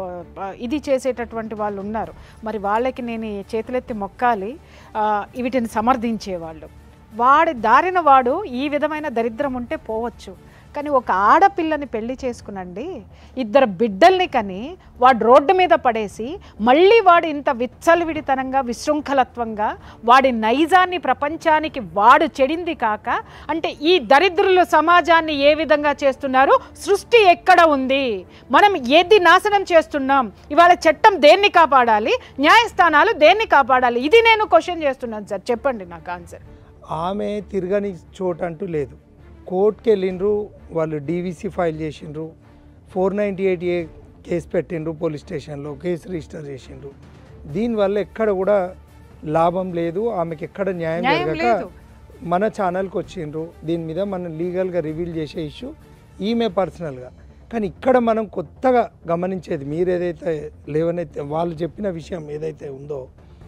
ఇది చేసేటటువంటి వాళ్ళు ఉన్నారు మరి వాళ్ళకి నేను ఈ చేతులెత్తి మొక్కాలి ఆ, వీటిని సమర్థించేవాళ్ళు వాడి దారిన వాడు ఈ విధమైన దరిద్రం ఉంటే పోవచ్చు కానీ ఒక ఆడపిల్లని పెళ్లి చేసుకునండి ఇద్దరు బిడ్డల్ని కని వాడు రోడ్డు మీద పడేసి మళ్ళీ వాడు ఇంత విచ్చలవిడితనంగా విశృంఖలత్వంగా వాడి నైజాన్ని ప్రపంచానికి వాడు చెడింది కాక అంటే ఈ దరిద్రులు సమాజాన్ని ఏ విధంగా చేస్తున్నారు సృష్టి ఎక్కడ ఉంది మనం ఏది నాశనం చేస్తున్నాం ఇవాళ చట్టం దేన్ని కాపాడాలి న్యాయస్థానాలు దేన్ని కాపాడాలి ఇది నేను క్వశ్చన్ చేస్తున్నాను సార్ చెప్పండి నాకు ఆన్సర్ ఆమె తిరగని చోటు అంటూ లేదు కోర్టుకి వెళ్ళిండ్రు వాళ్ళు డీవీసీ ఫైల్ చేసిండ్రు four ninety eight A case పెట్టిండ్రు పోలీస్ స్టేషన్లో కేసు రిజిస్టర్ చేసిండ్రు దీనివల్ల ఎక్కడ కూడా లాభం లేదు ఆమెకి ఎక్కడ న్యాయం న్యాయం జరగక లేదు. మన ఛానల్కి వచ్చిండ్రు దీని మీద మనం లీగల్గా రివీల్ చేసే ఇష్యూ ఈమె పర్సనల్గా కానీ ఇక్కడ మనం కొత్తగా గమనించేది మీరు ఏదైతే లేవనైతే వాళ్ళు చెప్పిన విషయం ఏదైతే ఉందో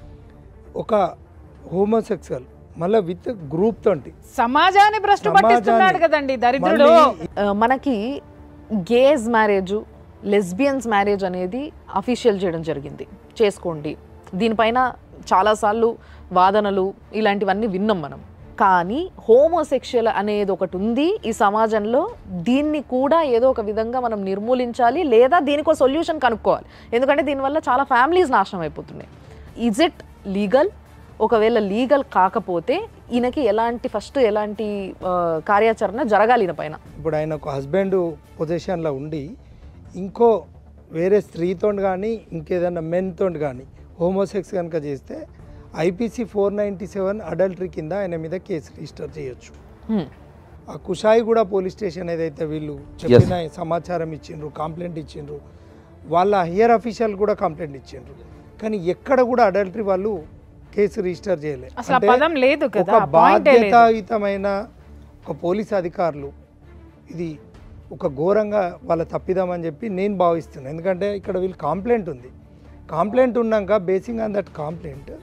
ఒక హోమోసెక్సువల్ మళ్ళీ విత్ గ్రూప్ తోటి సమాజాన్ని భ్రష్టు పట్టిస్తున్నాడు సమాజాన్ని కదండి దరిద్రుడు మళ్ళీ ఆ, మనకి గేజ్ మ్యారేజ్ లెస్బియన్స్ మ్యారేజ్ అనేది అఫీషియల్ చేయడం జరిగింది చేసుకోండి దీనిపైన చాలాసార్లు వాదనలు ఇలాంటివన్నీ విన్నాం మనం కానీ హోమోసెక్షువల్ అనేది ఒకటి ఉంది ఈ సమాజంలో దీన్ని కూడా ఏదో ఒక విధంగా మనం నిర్మూలించాలి లేదా దీనికి ఒక సొల్యూషన్ కనుక్కోవాలి ఎందుకంటే దీనివల్ల చాలా ఫ్యామిలీస్ నాశనం అయిపోతున్నాయి ఇజ్ ఇట్ లీగల్ ఒకవేళ లీగల్ కాకపోతే ఈయనకి ఎలాంటి ఫస్ట్ ఎలాంటి ఆ, కార్యాచరణ జరగాలి ఈయన పైన ఇప్పుడు ఆయన ఒక హస్బెండ్ పొజిషన్లో ఉండి ఇంకో వేరే స్త్రీతో కానీ ఇంకేదైనా మెన్తో కానీ హోమోసెక్స్ కనుక చేస్తే IPC four ninety seven adultery కింద ఆయన మీద కేసు రిజిస్టర్ చేయొచ్చు హ్మ్. ఆ కుషాయిగూడ పోలీస్ స్టేషన్ ఏదైతే వీళ్ళు చెప్పిన సమాచారం ఇచ్చిండ్రు కంప్లైంట్ ఇచ్చిండ్రు వాళ్ళ హయ్యర్ అఫీషియల్ కూడా కంప్లైంట్ ఇచ్చిండ్రు కానీ ఎక్కడ కూడా అడల్టరీ వాళ్ళు కేసు రిజిస్టర్ చేయలేదు అసలు ఆ పదం లేదు కదా, ఒక ఆ పాయింటే లేదు. బాధ్యతాయుతమైన ఒక పోలీస్ అధికారులు ఇది ఒక ఘోరంగా వాళ్ళ తప్పిదామని చెప్పి నేను భావిస్తున్నాను ఎందుకంటే ఇక్కడ వీళ్ళు కంప్లైంట్ ఉంది కంప్లైంట్ ఉన్నాక బేసింగ్ ఆన్ దట్ కంప్లైంట్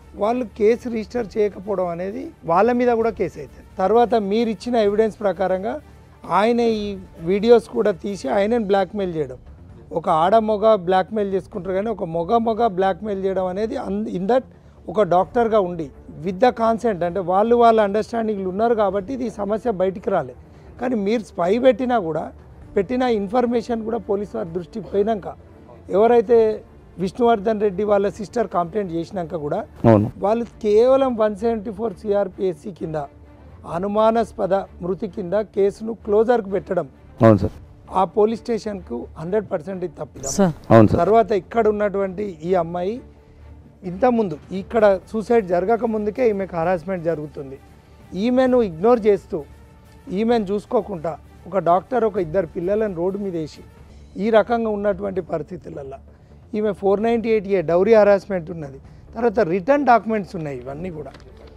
వాళ్ళు కేసు రిజిస్టర్ చేయకపోవడం అనేది వాళ్ళ మీద కూడా కేసు అవుతుంది తర్వాత మీరు ఇచ్చిన ఎవిడెన్స్ ప్రకారంగా ఆయన ఈ వీడియోస్ కూడా తీసి ఆయనని బ్లాక్మెయిల్ చేయడం ఒక ఆడ మొగ బ్లాక్మెయిల్ చేసుకుంటారు కానీ ఒక మొగ మొగ బ్లాక్మెయిల్ చేయడం అనేది ఇన్ దట్ ఒక డాక్టర్గా ఉండి విత్ ద కాన్సెంట్ అంటే వాళ్ళు వాళ్ళ అండర్స్టాండింగ్లు ఉన్నారు కాబట్టి ఇది సమస్య బయటికి రాలే కానీ మీరు స్పై పెట్టినా కూడా పెట్టిన ఇన్ఫర్మేషన్ కూడా పోలీసు వారి దృష్టికి పోయినాక ఎవరైతే విష్ణువర్ధన్ రెడ్డి వాళ్ళ సిస్టర్ కంప్లైంట్ చేసినాక కూడా అవును వాళ్ళు కేవలం వన్ సెవెంటీ ఫోర్ సిఆర్పిఎస్సి కింద అనుమానాస్పద మృతి కింద కేసును క్లోజర్కి పెట్టడం అవును సార్ ఆ పోలీస్ స్టేషన్కు హండ్రెడ్ పర్సెంట్ ఇది తప్పిదం సార్ అవును సార్ తర్వాత ఇక్కడ ఉన్నటువంటి ఈ అమ్మాయి ఇంతకుముందు ఇక్కడ సూసైడ్ జరగక ముందుకే ఈమెకు హరాస్మెంట్ జరుగుతుంది ఈమెను ఇగ్నోర్ చేస్తూ ఈమెను చూసుకోకుండా ఒక డాక్టర్ ఒక ఇద్దరు పిల్లలను రోడ్డు మీద వేసి ఈ రకంగా ఉన్నటువంటి పరిస్థితులలో ఈమె four ninety eight A dowry harassment ఉన్నది తర్వాత రిటర్న్ డాక్యుమెంట్స్ ఉన్నాయి ఇవన్నీ కూడా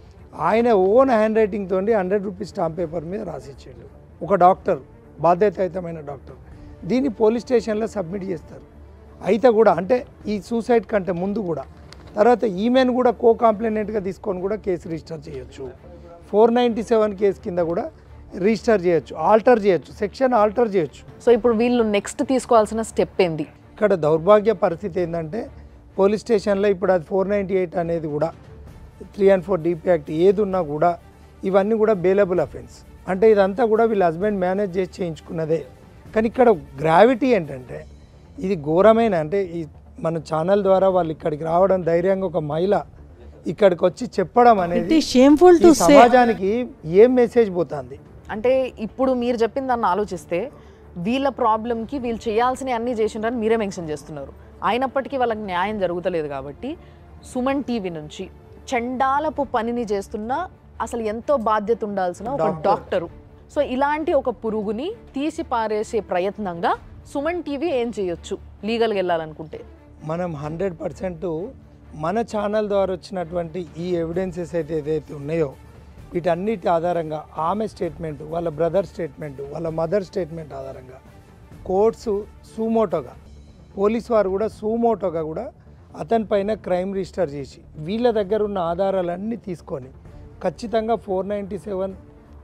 ఆయన ఓన్ హ్యాండ్ రైటింగ్ తోటి హండ్రెడ్ రూపీస్ స్టాంప్ పేపర్ మీద రాసిచ్చిండు ఒక డాక్టర్ బాధ్యతాయుతమైన డాక్టర్ దీన్ని పోలీస్ స్టేషన్లో సబ్మిట్ చేస్తారు అయితే కూడా అంటే ఈ సూసైడ్ కంటే ముందు కూడా తర్వాత ఈమెను కూడా కో కాంప్లైనెంట్గా తీసుకొని కూడా కేసు రిజిస్టర్ చేయొచ్చు ఫోర్ నైంటీ సెవెన్ కేసు కింద కూడా రిజిస్టర్ చేయొచ్చు ఆల్టర్ చేయొచ్చు సెక్షన్ ఆల్టర్ చేయొచ్చు సో ఇప్పుడు వీళ్ళు నెక్స్ట్ తీసుకోవాల్సిన స్టెప్ ఏంది ఇక్కడ దౌర్భాగ్య పరిస్థితి ఏంటంటే పోలీస్ స్టేషన్లో ఇప్పుడు అది ఫోర్ నైంటీ ఎయిట్ అనేది కూడా three and four DP act ఏది ఉన్నా కూడా ఇవన్నీ కూడా బేలబుల్ అఫెన్స్ అంటే ఇదంతా కూడా వీళ్ళ హస్బెండ్ మేనేజ్ చేసి చేయించుకున్నదే కానీ ఇక్కడ గ్రావిటీ ఏంటంటే ఇది ఘోరమైన అంటే ఈ మన ఛానల్ ద్వారా వాళ్ళు ఇక్కడికి రావడం ధైర్యంగా ఒక మహిళ ఇక్కడికి వచ్చి చెప్పడం ఇట్ అనేది ఈస్ షేమ్ఫుల్ ఈ టు సే సమాజానికి ఏం మెసేజ్ పోతుంది అంటే ఇప్పుడు మీరు చెప్పిన దాన్ని ఆలోచిస్తే వీళ్ళ ప్రాబ్లంకి వీళ్ళు చేయాల్సిన అన్నీ చేసిండ్రని మీరే మెన్షన్ చేస్తున్నారు అయినప్పటికీ వాళ్ళకి న్యాయం జరుగుతలేదు కాబట్టి సుమన్ టీవీ నుంచి చండాలపు పనిని చేస్తున్న అసలు ఎంతో బాధ్యత ఉండాల్సిన ఒక డాక్టరు సో ఇలాంటి ఒక పురుగుని తీసి పారేసే ప్రయత్నంగా సుమన్ టీవీ ఏం చేయొచ్చు లీగల్గా వెళ్ళాలనుకుంటే మనం హండ్రెడ్ పర్సెంట్ మన ఛానల్ ద్వారా వచ్చినటువంటి ఈ ఎవిడెన్సెస్ అయితే ఏదైతే ఉన్నాయో వీటన్నిటి ఆధారంగా ఆమె స్టేట్మెంట్ వాళ్ళ బ్రదర్ స్టేట్మెంట్ వాళ్ళ మదర్ స్టేట్మెంట్ ఆధారంగా కోర్ట్స్ సూమోటోగా పోలీస్ వారు కూడా సూమోటోగా కూడా అతని పైన క్రైమ్ రిజిస్టర్ చేసి వీళ్ళ దగ్గర ఉన్న ఆధారాలన్నీ తీసుకొని ఖచ్చితంగా ఫోర్ నైంటీ సెవెన్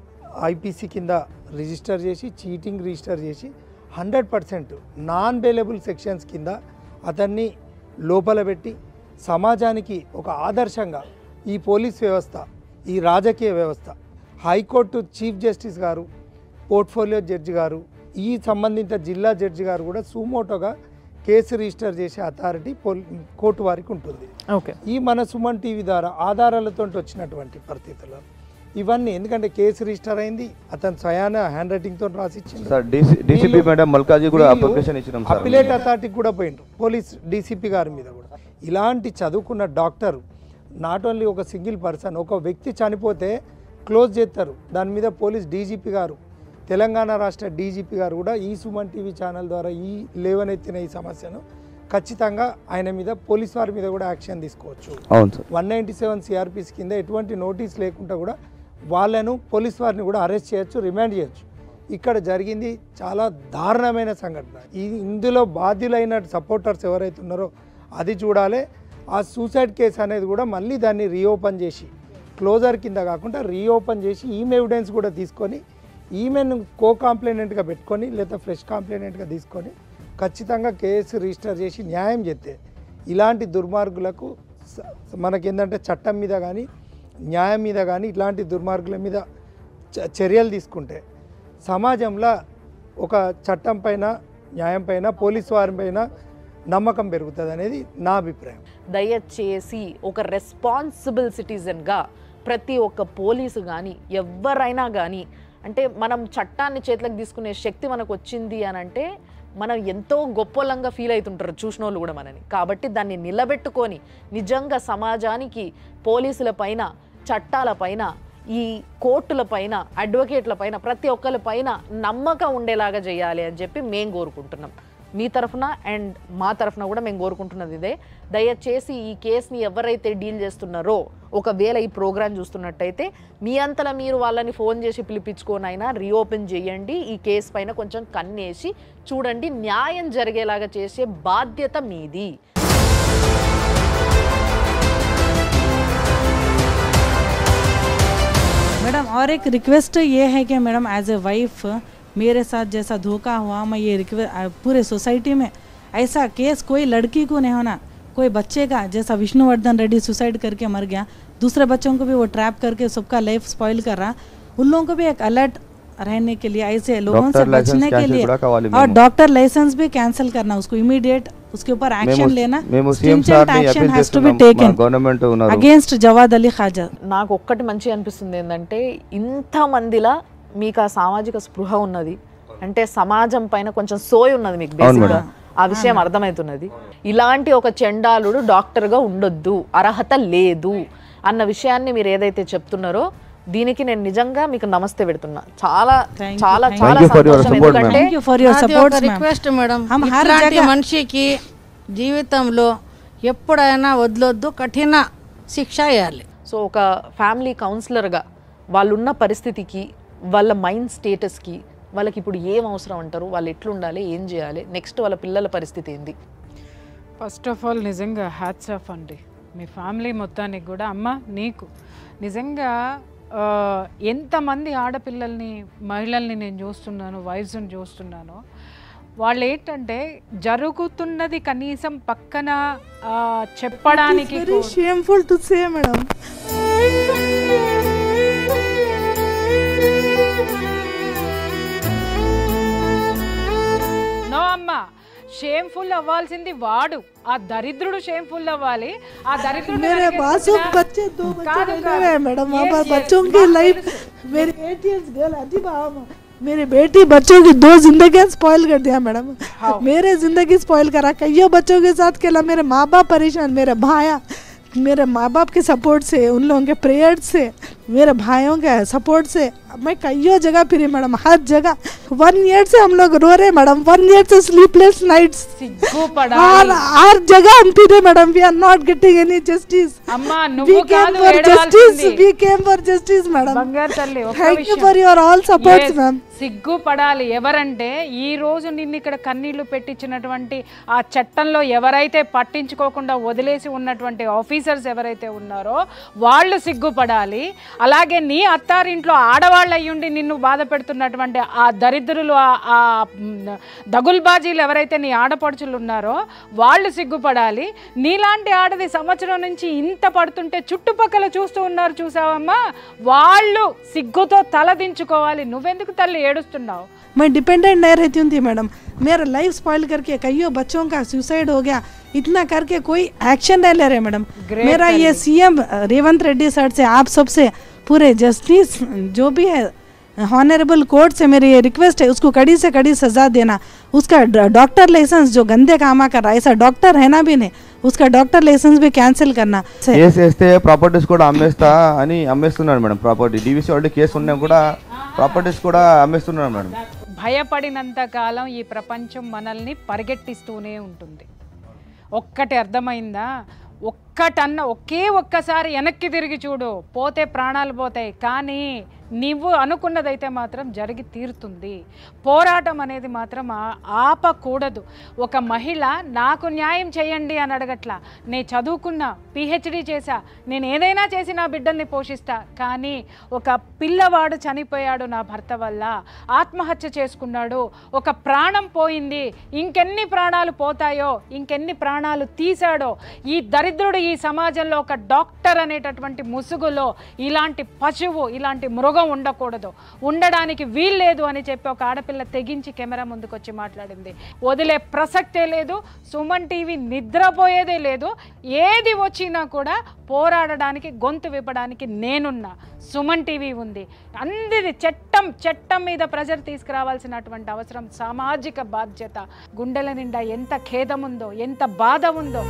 ఐపీసీ కింద రిజిస్టర్ చేసి చీటింగ్ రిజిస్టర్ చేసి hundred percent non bailable sections కింద అతన్ని లోపల పెట్టి సమాజానికి ఒక ఆదర్శంగా ఈ పోలీస్ వ్యవస్థ ఈ రాజకీయ వ్యవస్థ హైకోర్టు చీఫ్ జస్టిస్ గారు పోర్ట్ఫోలియో జడ్జి గారు ఈ సంబంధిత జిల్లా జడ్జి గారు కూడా సుమోటోగా కేసు రిజిస్టర్ చేసే అథారిటీ పోల్ కోర్టు వారికి ఉంటుంది ఓకే ఈ మన సుమన్ టీవీ ద్వారా ఆధారాలతో వచ్చినటువంటి పరిస్థితుల్లో ఇవన్నీ ఎందుకంటే కేసు రిజిస్టర్ అయింది అతను స్వయాన హ్యాండ్ రైటింగ్ తోటి రాసిచ్చిండు సార్ డీసీపీ మేడం మల్కాజీ కూడా అప్లికేషన్ ఇచ్చినాం సార్ అపిలేట్ అథారిటీకి కూడా పోయిండ్రు పోలీస్ డీసీపీ గారి మీద కూడా ఇలాంటి చదువుకున్న డాక్టర్ నాట్ ఓన్లీ ఒక సింగిల్ పర్సన్ ఒక వ్యక్తి చనిపోతే క్లోజ్ చేస్తారు దాని మీద పోలీస్ డీజీపీ గారు తెలంగాణ రాష్ట్ర డీజీపీ గారు కూడా ఈ సుమన్ టీవీ ఛానల్ ద్వారా ఈ లేవనెత్తిన ఈ సమస్యను ఖచ్చితంగా ఆయన మీద పోలీస్ వారి మీద కూడా యాక్షన్ తీసుకోవచ్చు అవును sir one ninety seven CrPC కింద ఎటువంటి నోటీస్ లేకుండా కూడా వాళ్ళను పోలీస్ వారిని కూడా అరెస్ట్ చేయొచ్చు రిమాండ్ చేయొచ్చు ఇక్కడ జరిగింది చాలా దారుణమైన సంఘటన ఈ ఇందులో బాధ్యులైన సపోర్టర్స్ ఎవరైతే ఉన్నారో అది చూడాలి ఆ సూసైడ్ కేసు అనేది కూడా మళ్ళీ దాన్ని రీఓపెన్ చేసి క్లోజర్ కింద కాకుండా రీఓపెన్ చేసి ఈమె ఎవిడెన్స్ కూడా తీసుకొని ఈమెను కో కాంప్లైనెంట్గా పెట్టుకొని లేదా ఫ్రెష్ కాంప్లైనెంట్గా తీసుకొని ఖచ్చితంగా కేసు రిజిస్టర్ చేసి న్యాయం చేస్తే ఇలాంటి దుర్మార్గులకు స- మనకేందంటే చట్టం మీద కానీ న్యాయం మీద కానీ ఇట్లాంటి దుర్మార్గుల మీద చ- చర్యలు తీసుకుంటే సమాజంలో ఒక చట్టం పైన న్యాయం పైన పోలీసు వారి పైన నమ్మకం పెరుగుతుంది అనేది నా అభిప్రాయం దయచేసి ఒక రెస్పాన్సిబుల్ సిటిజన్గా ప్రతి ఒక్క పోలీసు కానీ ఎవరైనా కానీ అంటే మనం చట్టాన్ని చేతులకు తీసుకునే శక్తి మనకు వచ్చింది అని అంటే మనం ఎంతో గొప్పలంగా ఫీల్ అవుతుంటారు చూసిన వాళ్ళు కూడా మనని కాబట్టి దాన్ని నిలబెట్టుకొని నిజంగా సమాజానికి పోలీసుల పైన చట్టాల పైన ఈ కోర్టుల పైన అడ్వకేట్ల పైన ప్రతి ఒక్కరి పైన నమ్మకం ఉండేలాగా చేయాలి అని చెప్పి మేము కోరుకుంటున్నాం మీ తరఫున అండ్ మా తరఫున కూడా మేము కోరుకుంటున్నది ఇదే దయచేసి ఈ కేసుని ఎవరైతే డీల్ చేస్తున్నారో ఒకవేళ ఈ ప్రోగ్రామ్ చూస్తున్నట్టయితే మీ అంతలా మీరు వాళ్ళని ఫోన్ చేసి పిలిపించుకోనైనా రీఓపెన్ చేయండి ఈ కేసు పైన కొంచెం కన్నేసి చూడండి న్యాయం జరిగేలాగా చేసే బాధ్యత మీది मैडम और एक रिक्वेस्ट ये है कि मैडम एज ए वाइफ मेरे साथ जैसा धोखा हुआ मैं ये रिक्वेस्ट पूरे सोसाइटी में ऐसा केस कोई लड़की को नहीं होना कोई बच्चे का जैसा विष्णुवर्धन रेड्डी सुसाइड करके मर गया दूसरे बच्चों को भी वो ट्रैप करके सबका लाइफ स्पॉइल कर रहा उन लोगों को भी एक अलर्ट रहने के लिए ऐसे लोगों से डॉक्टर लाइसेंस बचने के cancel लिए కూడా కావాలి और మేము. डॉक्टर लाइसेंस भी कैंसिल करना उसको इमीडिएट उसके ऊपर एक्शन మేము लेना మేము సీఎం stringent సార్ని action appeal has to be చేస్తున్నాం మా taken గవర్నమెంట్ ఉన్నారు against జవాద్ అలీ ఖాజా నాకు ఒక్కటి మంచి అనిపిస్తుంది ఏంటంటే ఇంతమందిలా మీకు ఆ సామాజిక స్పృహ ఉన్నది అంటే సమాజం పైన కొంచెం సోయి ఉన్నది మీకు అవును బేసిక్గా మేడం. ఆ విషయం అర్థమవుతున్నది ఇలాంటి ఒక చెండాలుడు డాక్టర్గా ఉండొద్దు అర్హత లేదు అన్న విషయాన్ని మీరు ఏదైతే చెప్తున్నారో దీనికి నేను నిజంగా మీకు నమస్తే పెడుతున్నా చాలా Thank you, చాలా thank చాలా you for your సంతోషం support, ma'am. ఎందుకంటే థ్యాంక్ యూ ఫర్ యువర్ నాది సపోర్ట్ ఒక రిక్వెస్ట్ మేడం హమ్ హర్ ఇట్లాంటి జగహ- మనిషికి జీవితంలో ఎప్పుడైనా వదలొద్దు కఠిన శిక్ష వేయాలి సో ఒక ఫ్యామిలీ కౌన్సిలర్గా వాళ్ళున్న పరిస్థితికి వాళ్ళ మైండ్ స్టేటస్కి వాళ్ళకి ఇప్పుడు ఏం అవసరం అంటారు వాళ్ళు ఎట్లుండాలి ఏం చేయాలి నెక్స్ట్ వాళ్ళ పిల్లల పరిస్థితి ఏంది ఫస్ట్ ఆఫ్ ఆల్ నిజంగా హ్యాట్స్ ఆఫ్ అండి మీ ఫ్యామిలీ మొత్తానికి కూడా అమ్మ నీకు నిజంగా ఆ, ఎంతమంది ఆడపిల్లల్ని మహిళల్ని నేను చూస్తున్నాను వయసును చూస్తున్నాను వాళ్ళు ఏంటంటే జరుగుతున్నది కనీసం పక్కన ఆ, చెప్పడానికి very కూడా- shameful to say madam no అమ్మా షేమ్ఫుల్ అవ్వాల్సింది వాడు ఆ దరిద్రుడు షేమ్ఫుల్ అవ్వాలి ఆ దరిద్రుడు मेरे వెనకేసుకొచ్చిన- मासूम बच्चे दो बच्चे కాదు, रहते కాదు. हुए हैं मैडम वहाँ Yes, पर yes. बच्चों की మాకు लाइफ తెలుసు. मेरी एट इयर्स गर्ल अजीब मेरी बेटी बच्चों की दो जिंदगी स्पॉइल कर दिया मैडम How? मेरे जिंदगी स्पॉइल करा कईयों बच्चों के साथ खेला मेरे माँ बाप परेशान मेरे भाया मेरे माँ बाप के सपोर्ट से उन लोगों के प्रेयर से मेरे भाइयों के सपोर्ट से मैं कईयों जगह फिरी मैडम हर जगह वन ईयर से हम लोग रो रहे मैडम वन ईयर से स्लीपलेस नाइट्स हर సిగ్గుపడాలి हर जगह हम फिरे madam we are not getting any justice అమ్మా we నువ్వు came కాదు for justice ఏడవాల్సింది we came for justice madam బంగారు తల్లి ఒక్క thank you విషయం. for your all supports Yes, ma'am సిగ్గుపడాలి ఎవరంటే ఈ రోజు నిన్ను ఇక్కడ కన్నీళ్లు పెట్టించినటువంటి ఆ చట్టంలో ఎవరైతే పట్టించుకోకుండా వదిలేసి ఉన్నటువంటి ఆఫీసర్స్ ఎవరైతే ఉన్నారో వాళ్ళు సిగ్గుపడాలి అలాగే నీ అత్తారింట్లో ఆడవాళ్ళు అయ్యుండి నిన్ను బాధ పెడుతున్నటువంటి ఆ దరిద్రులు ఆ- ఆ మ్, దగుల్బాజీలు ఎవరైతే నీ ఆడపడుచులు ఉన్నారో వాళ్ళు సిగ్గుపడాలి నీలాంటి ఆడది సంవత్సరం నుంచి ఇంత పడుతుంటే చుట్టుపక్కల చూస్తూ ఉన్నారు చూసావమ్మా వాళ్ళు సిగ్గుతో తలదించుకోవాలి నువ్వెందుకు తల్లి ఏడుస్తున్నావు मैं डिपेंडेंट नहीं रहती हूँ थी मैडम मेरा लाइफ स्पॉइल करके कईयों बच्चों का सुसाइड हो गया इतना करके कोई एक्शन नहीं ले रहे मैडम मेरा ये सीएम रेवंत रेड्डी सर से आप सबसे पूरे जस्टिस जो भी है हॉनरेबल कोर्ट से मेरी ये रिक्वेस्ट है उसको कड़ी से कड़ी सजा देना उसका ड- डॉक्टर लाइसेंस जो गंदे कामा कर रहा है ऐसा डॉक्टर है ना भी नहीं उसका डॉक्टर लाइसेंस भी कैंसिल करना కేసు వేస్తే ప్రాపర్టీస్ కూడా అమ్మేస్తా అని అమ్మేస్తున్నాడు మేడం ప్రాపర్టీ డీవీసీ వాళ్ళు కేసు ఉన్నా కూడా ప్రాపర్టీస్ కూడా అమ్మేస్తున్నాడు మేడం భయపడినంత కాలం ఈ ప్రపంచం మనల్ని పరిగెట్టిస్తూనే ఉంటుంది ఒక్కటి అర్థమైందా ఒక్కటన్న ఒకే ఒక్కసారి వెనక్కి తిరిగి చూడు పోతే ప్రాణాలు పోతాయి కానీ నువ్వు అనుకున్నదైతే మాత్రం జరిగి తీరుతుంది పోరాటం అనేది మాత్రం ఆ- ఆపకూడదు ఒక మహిళ నాకు న్యాయం చేయండి అని అడగట్లా నేను చదువుకున్నా పిహెచ్డి చేశా నేను ఏదైనా చేసి నా బిడ్డల్ని పోషిస్తా కానీ ఒక పిల్లవాడు చనిపోయాడు నా భర్త వల్ల ఆత్మహత్య చేసుకున్నాడు ఒక ప్రాణం పోయింది ఇంకెన్ని ప్రాణాలు పోతాయో ఇంకెన్ని ప్రాణాలు తీశాడో ఈ దరిద్రుడు ఈ సమాజంలో ఒక డాక్టర్ అనేటటువంటి ముసుగులో ఇలాంటి పశువు ఇలాంటి మృగం ఉండకూడదు ఉండడానికి వీల్లేదు అని చెప్పి ఒక ఆడపిల్ల తెగించి కెమెరా ముందుకు వచ్చి మాట్లాడింది వదిలే ప్రసక్తే లేదు సుమన్ టీవీ నిద్రపోయేదే లేదు ఏది వచ్చినా కూడా పోరాడడానికి గొంతు విప్పడానికి నేనున్నా సుమన్ టీవీ ఉంది అందరి చట్టం చట్టం మీద ప్రజలు తీసుకురావాల్సినటువంటి అవసరం సామాజిక బాధ్యత గుండెల నిండా ఎంత ఖేదం ఉందో ఎంత బాధ ఉందో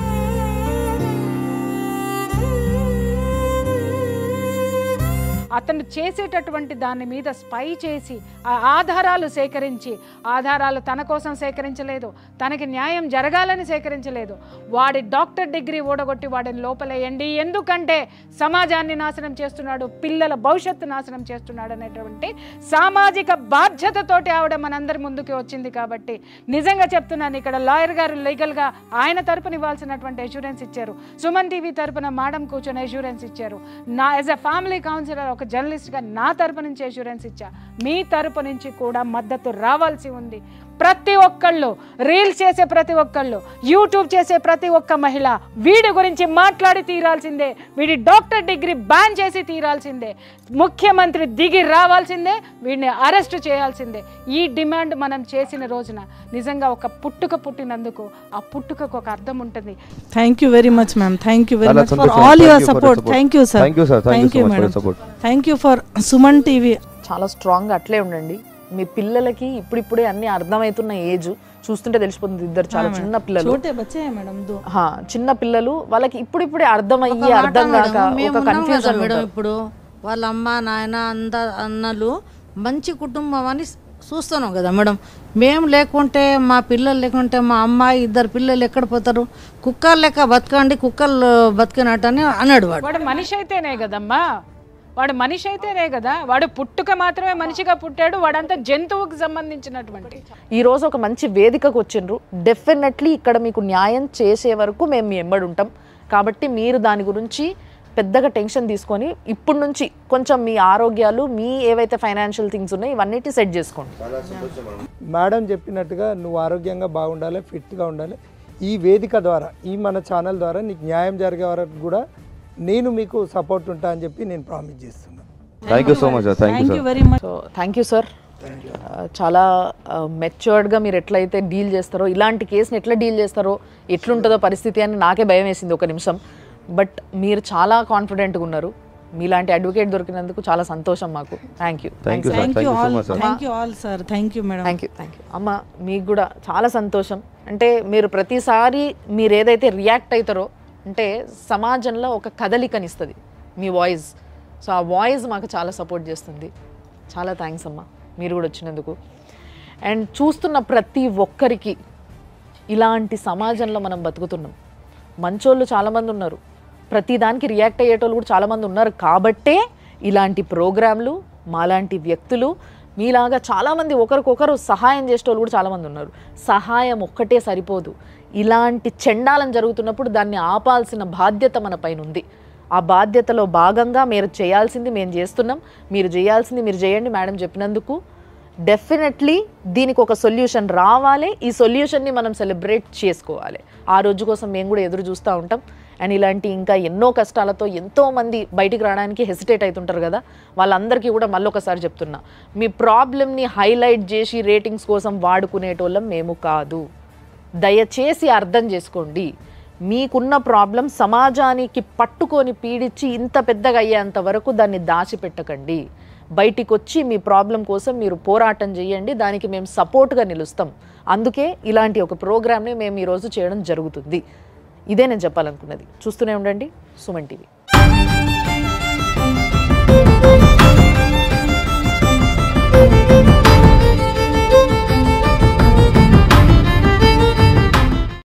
అతను చేసేటటువంటి దాని మీద స్పై చేసి ఆ ఆధారాలు సేకరించి ఆధారాలు తన కోసం సేకరించలేదు తనకి న్యాయం జరగాలని సేకరించలేదు వాడి డాక్టర్ డిగ్రీ ఓడగొట్టి వాడిని లోపలేయండి ఎందుకంటే సమాజాన్ని నాశనం చేస్తున్నాడు పిల్లల భవిష్యత్తు నాశనం చేస్తున్నాడు అనేటువంటి సామాజిక బాధ్యతతోటి ఆవిడ మనందరి ముందుకు వచ్చింది కాబట్టి నిజంగా చెప్తున్నాను ఇక్కడ లాయర్ గారు లీగల్గా ఆయన తరపున ఇవ్వాల్సినటువంటి అష్యూరెన్స్ ఇచ్చారు సుమన్ టీవీ తరపున మేడం కూర్చొని అష్యూరెన్స్ ఇచ్చారు నా యాజ్ అ ఫ్యామిలీ కౌన్సిలర్ ఒక జర్నలిస్ట్గా నా తరపు నుంచి అష్యూరెన్స్ ఇచ్చా మీ తరపు నుంచి కూడా మద్దతు రావాల్సి ఉంది ప్రతి ఒక్కళ్ళు రీల్స్ చేసే ప్రతి ఒక్కళ్ళు యూట్యూబ్ చేసే ప్రతి ఒక్క మహిళ వీడి గురించి మాట్లాడి తీరాల్సిందే వీడి డాక్టర్ డిగ్రీ బ్యాన్ చేసి తీరాల్సిందే ముఖ్యమంత్రి దిగి రావాల్సిందే వీడిని అరెస్ట్ చేయాల్సిందే ఈ డిమాండ్ మనం చేసిన రోజున నిజంగా ఒక పుట్టుక పుట్టినందుకు ఆ పుట్టుకకు ఒక అర్థం ఉంటుంది Thank you very much, ma'am. Thank you very చాలా much for సంతోషం. all Thank your you for your support. support. Thank you, sir. Thank you, sir. Thank you so much for your madam. support. Thank you for Suman TV. చాలా స్ట్రాంగ్గా అట్లే ఉండండి మీ పిల్లలకి ఇప్పుడిప్పుడే అన్ని అర్థమవుతున్న age చూస్తుంటే తెలిసిపోతుంది ఇద్దరు చాలా చిన్న పిల్లలు छोटे बच्चे हैं मैडम दो హా, చిన్న పిల్లలు వాళ్ళకి ఇప్పుడిప్పుడే అర్థమయ్యి ఒక మాట అర్థం కాక మేడం, మేము ఒక ఉన్నాం కదా కన్ఫ్యూజన్ మేడం ఇప్పుడు వాళ్ళ అమ్మ నాయన అంద అన్నలు మంచి కుటుంబం అని చూస్తున్నాం కదా మేడం మేము లేకుంటే మా పిల్లలు లేకుంటే మా అమ్మాయి ఇద్దరు పిల్లలు ఎక్కడ పోతారు కుక్కర్ లెక్క బతకండి కుక్కర్లు బతికినట్టు అని అన్నాడు వాడు వాడు మనిషి అయితేనే కదమ్మా వాడు మనిషి అయితేనే కదా వాడు పుట్టుక మాత్రమే మనిషిగా పుట్టాడు వాడంతా జంతువుకి సంబంధించినటువంటి ఈ రోజు ఒక మంచి వేదికకు వచ్చిండ్రు డెఫినెట్లీ ఇక్కడ మీకు న్యాయం చేసే వరకు మేము మీ ఎంబడి ఉంటాం కాబట్టి మీరు దాని గురించి పెద్దగా టెన్షన్ తీసుకొని ఇప్పటి నుంచి కొంచెం మీ ఆరోగ్యాలు మీ ఏవైతే ఫైనాన్షియల్ థింగ్స్ ఉన్నాయో ఇవన్నిటి సెట్ చేసుకోండి మేడం చెప్పినట్టుగా నువ్వు ఆరోగ్యంగా బాగుండాలి ఫిట్గా ఉండాలి ఈ వేదిక ద్వారా ఈ మన ఛానల్ ద్వారా నీకు న్యాయం జరిగే వరకు కూడా నేను మీకు సపోర్ట్ ఉంటా అని చెప్పి నేను ప్రామిస్ చేస్తున్నాను thank you so much sir thank you Thank sir you very much. So thank you sir చాలా మెచ్యూర్డ్గా మీరు ఎట్లయితే డీల్ చేస్తారో ఇలాంటి కేసుని ఎట్లా డీల్ చేస్తారో ఎట్లుంటుందో పరిస్థితి అని నాకే భయం వేసింది ఒక నిమిషం బట్ మీరు చాలా కాన్ఫిడెంట్గా ఉన్నారు మీలాంటి అడ్వకేట్ దొరికినందుకు చాలా సంతోషం మాకు thank you thank you sir Thank thank you you so all. Much sir Thank you all, sir. Thank you, madam. Thank you thank you అమ్మ మీకు కూడా చాలా సంతోషం అంటే మీరు ప్రతిసారి మీరు ఏదైతే రియాక్ట్ అవుతారో అంటే సమాజంలో ఒక కదలికనిస్తుంది మీ వాయిస్ సో ఆ వాయిస్ మాకు చాలా సపోర్ట్ చేస్తుంది చాలా థ్యాంక్స్ అమ్మ మీరు కూడా వచ్చినందుకు అండ్ చూస్తున్న ప్రతి ఒక్కరికి ఇలాంటి సమాజంలో మనం బతుకుతున్నాం మంచోళ్ళు చాలామంది ఉన్నారు ప్రతి దానికి రియాక్ట్ అయ్యేటోళ్ళు కూడా చాలామంది ఉన్నారు కాబట్టే ఇలాంటి ప్రోగ్రాంలు మాలాంటి వ్యక్తులు మీలాగా చాలామంది ఒకరికొకరు సహాయం చేసేటోళ్ళు కూడా చాలామంది ఉన్నారు సహాయం ఒక్కటే సరిపోదు ఇలాంటి చెండాలం జరుగుతున్నప్పుడు దాన్ని ఆపాల్సిన బాధ్యత మన పైన ఉంది ఆ బాధ్యతలో భాగంగా మీరు చేయాల్సింది మేము చేస్తున్నాం మీరు చేయాల్సింది మీరు చేయండి మేడం చెప్పినందుకు డెఫినెట్లీ దీనికి ఒక సొల్యూషన్ రావాలి ఈ సొల్యూషన్ని మనం సెలబ్రేట్ చేసుకోవాలి ఆ రోజు కోసం మేము కూడా ఎదురు చూస్తూ ఉంటాం అండ్ ఇలాంటి ఇంకా ఎన్నో కష్టాలతో ఎంతో మంది బయటికి రావడానికి హెసిటేట్ అవుతుంటారు కదా వాళ్ళందరికీ కూడా మళ్ళీ ఒకసారి చెప్తున్నా మీ ప్రాబ్లమ్ని హైలైట్ చేసి రేటింగ్స్ కోసం వాడుకునేటోళ్ళం మేము కాదు దయచేసి అర్థం చేసుకోండి మీకున్న ప్రాబ్లం సమాజానికి పట్టుకొని పీడించి ఇంత పెద్దగా అయ్యేంత వరకు దాన్ని దాచిపెట్టకండి బయటికి వచ్చి మీ ప్రాబ్లం కోసం మీరు పోరాటం చేయండి దానికి మేము సపోర్ట్గా నిలుస్తాం అందుకే ఇలాంటి ఒక ప్రోగ్రామ్ని మేము ఈరోజు చేయడం జరుగుతుంది ఇదే నేను చెప్పాలనుకున్నది చూస్తూనే ఉండండి సుమన్ టీవీ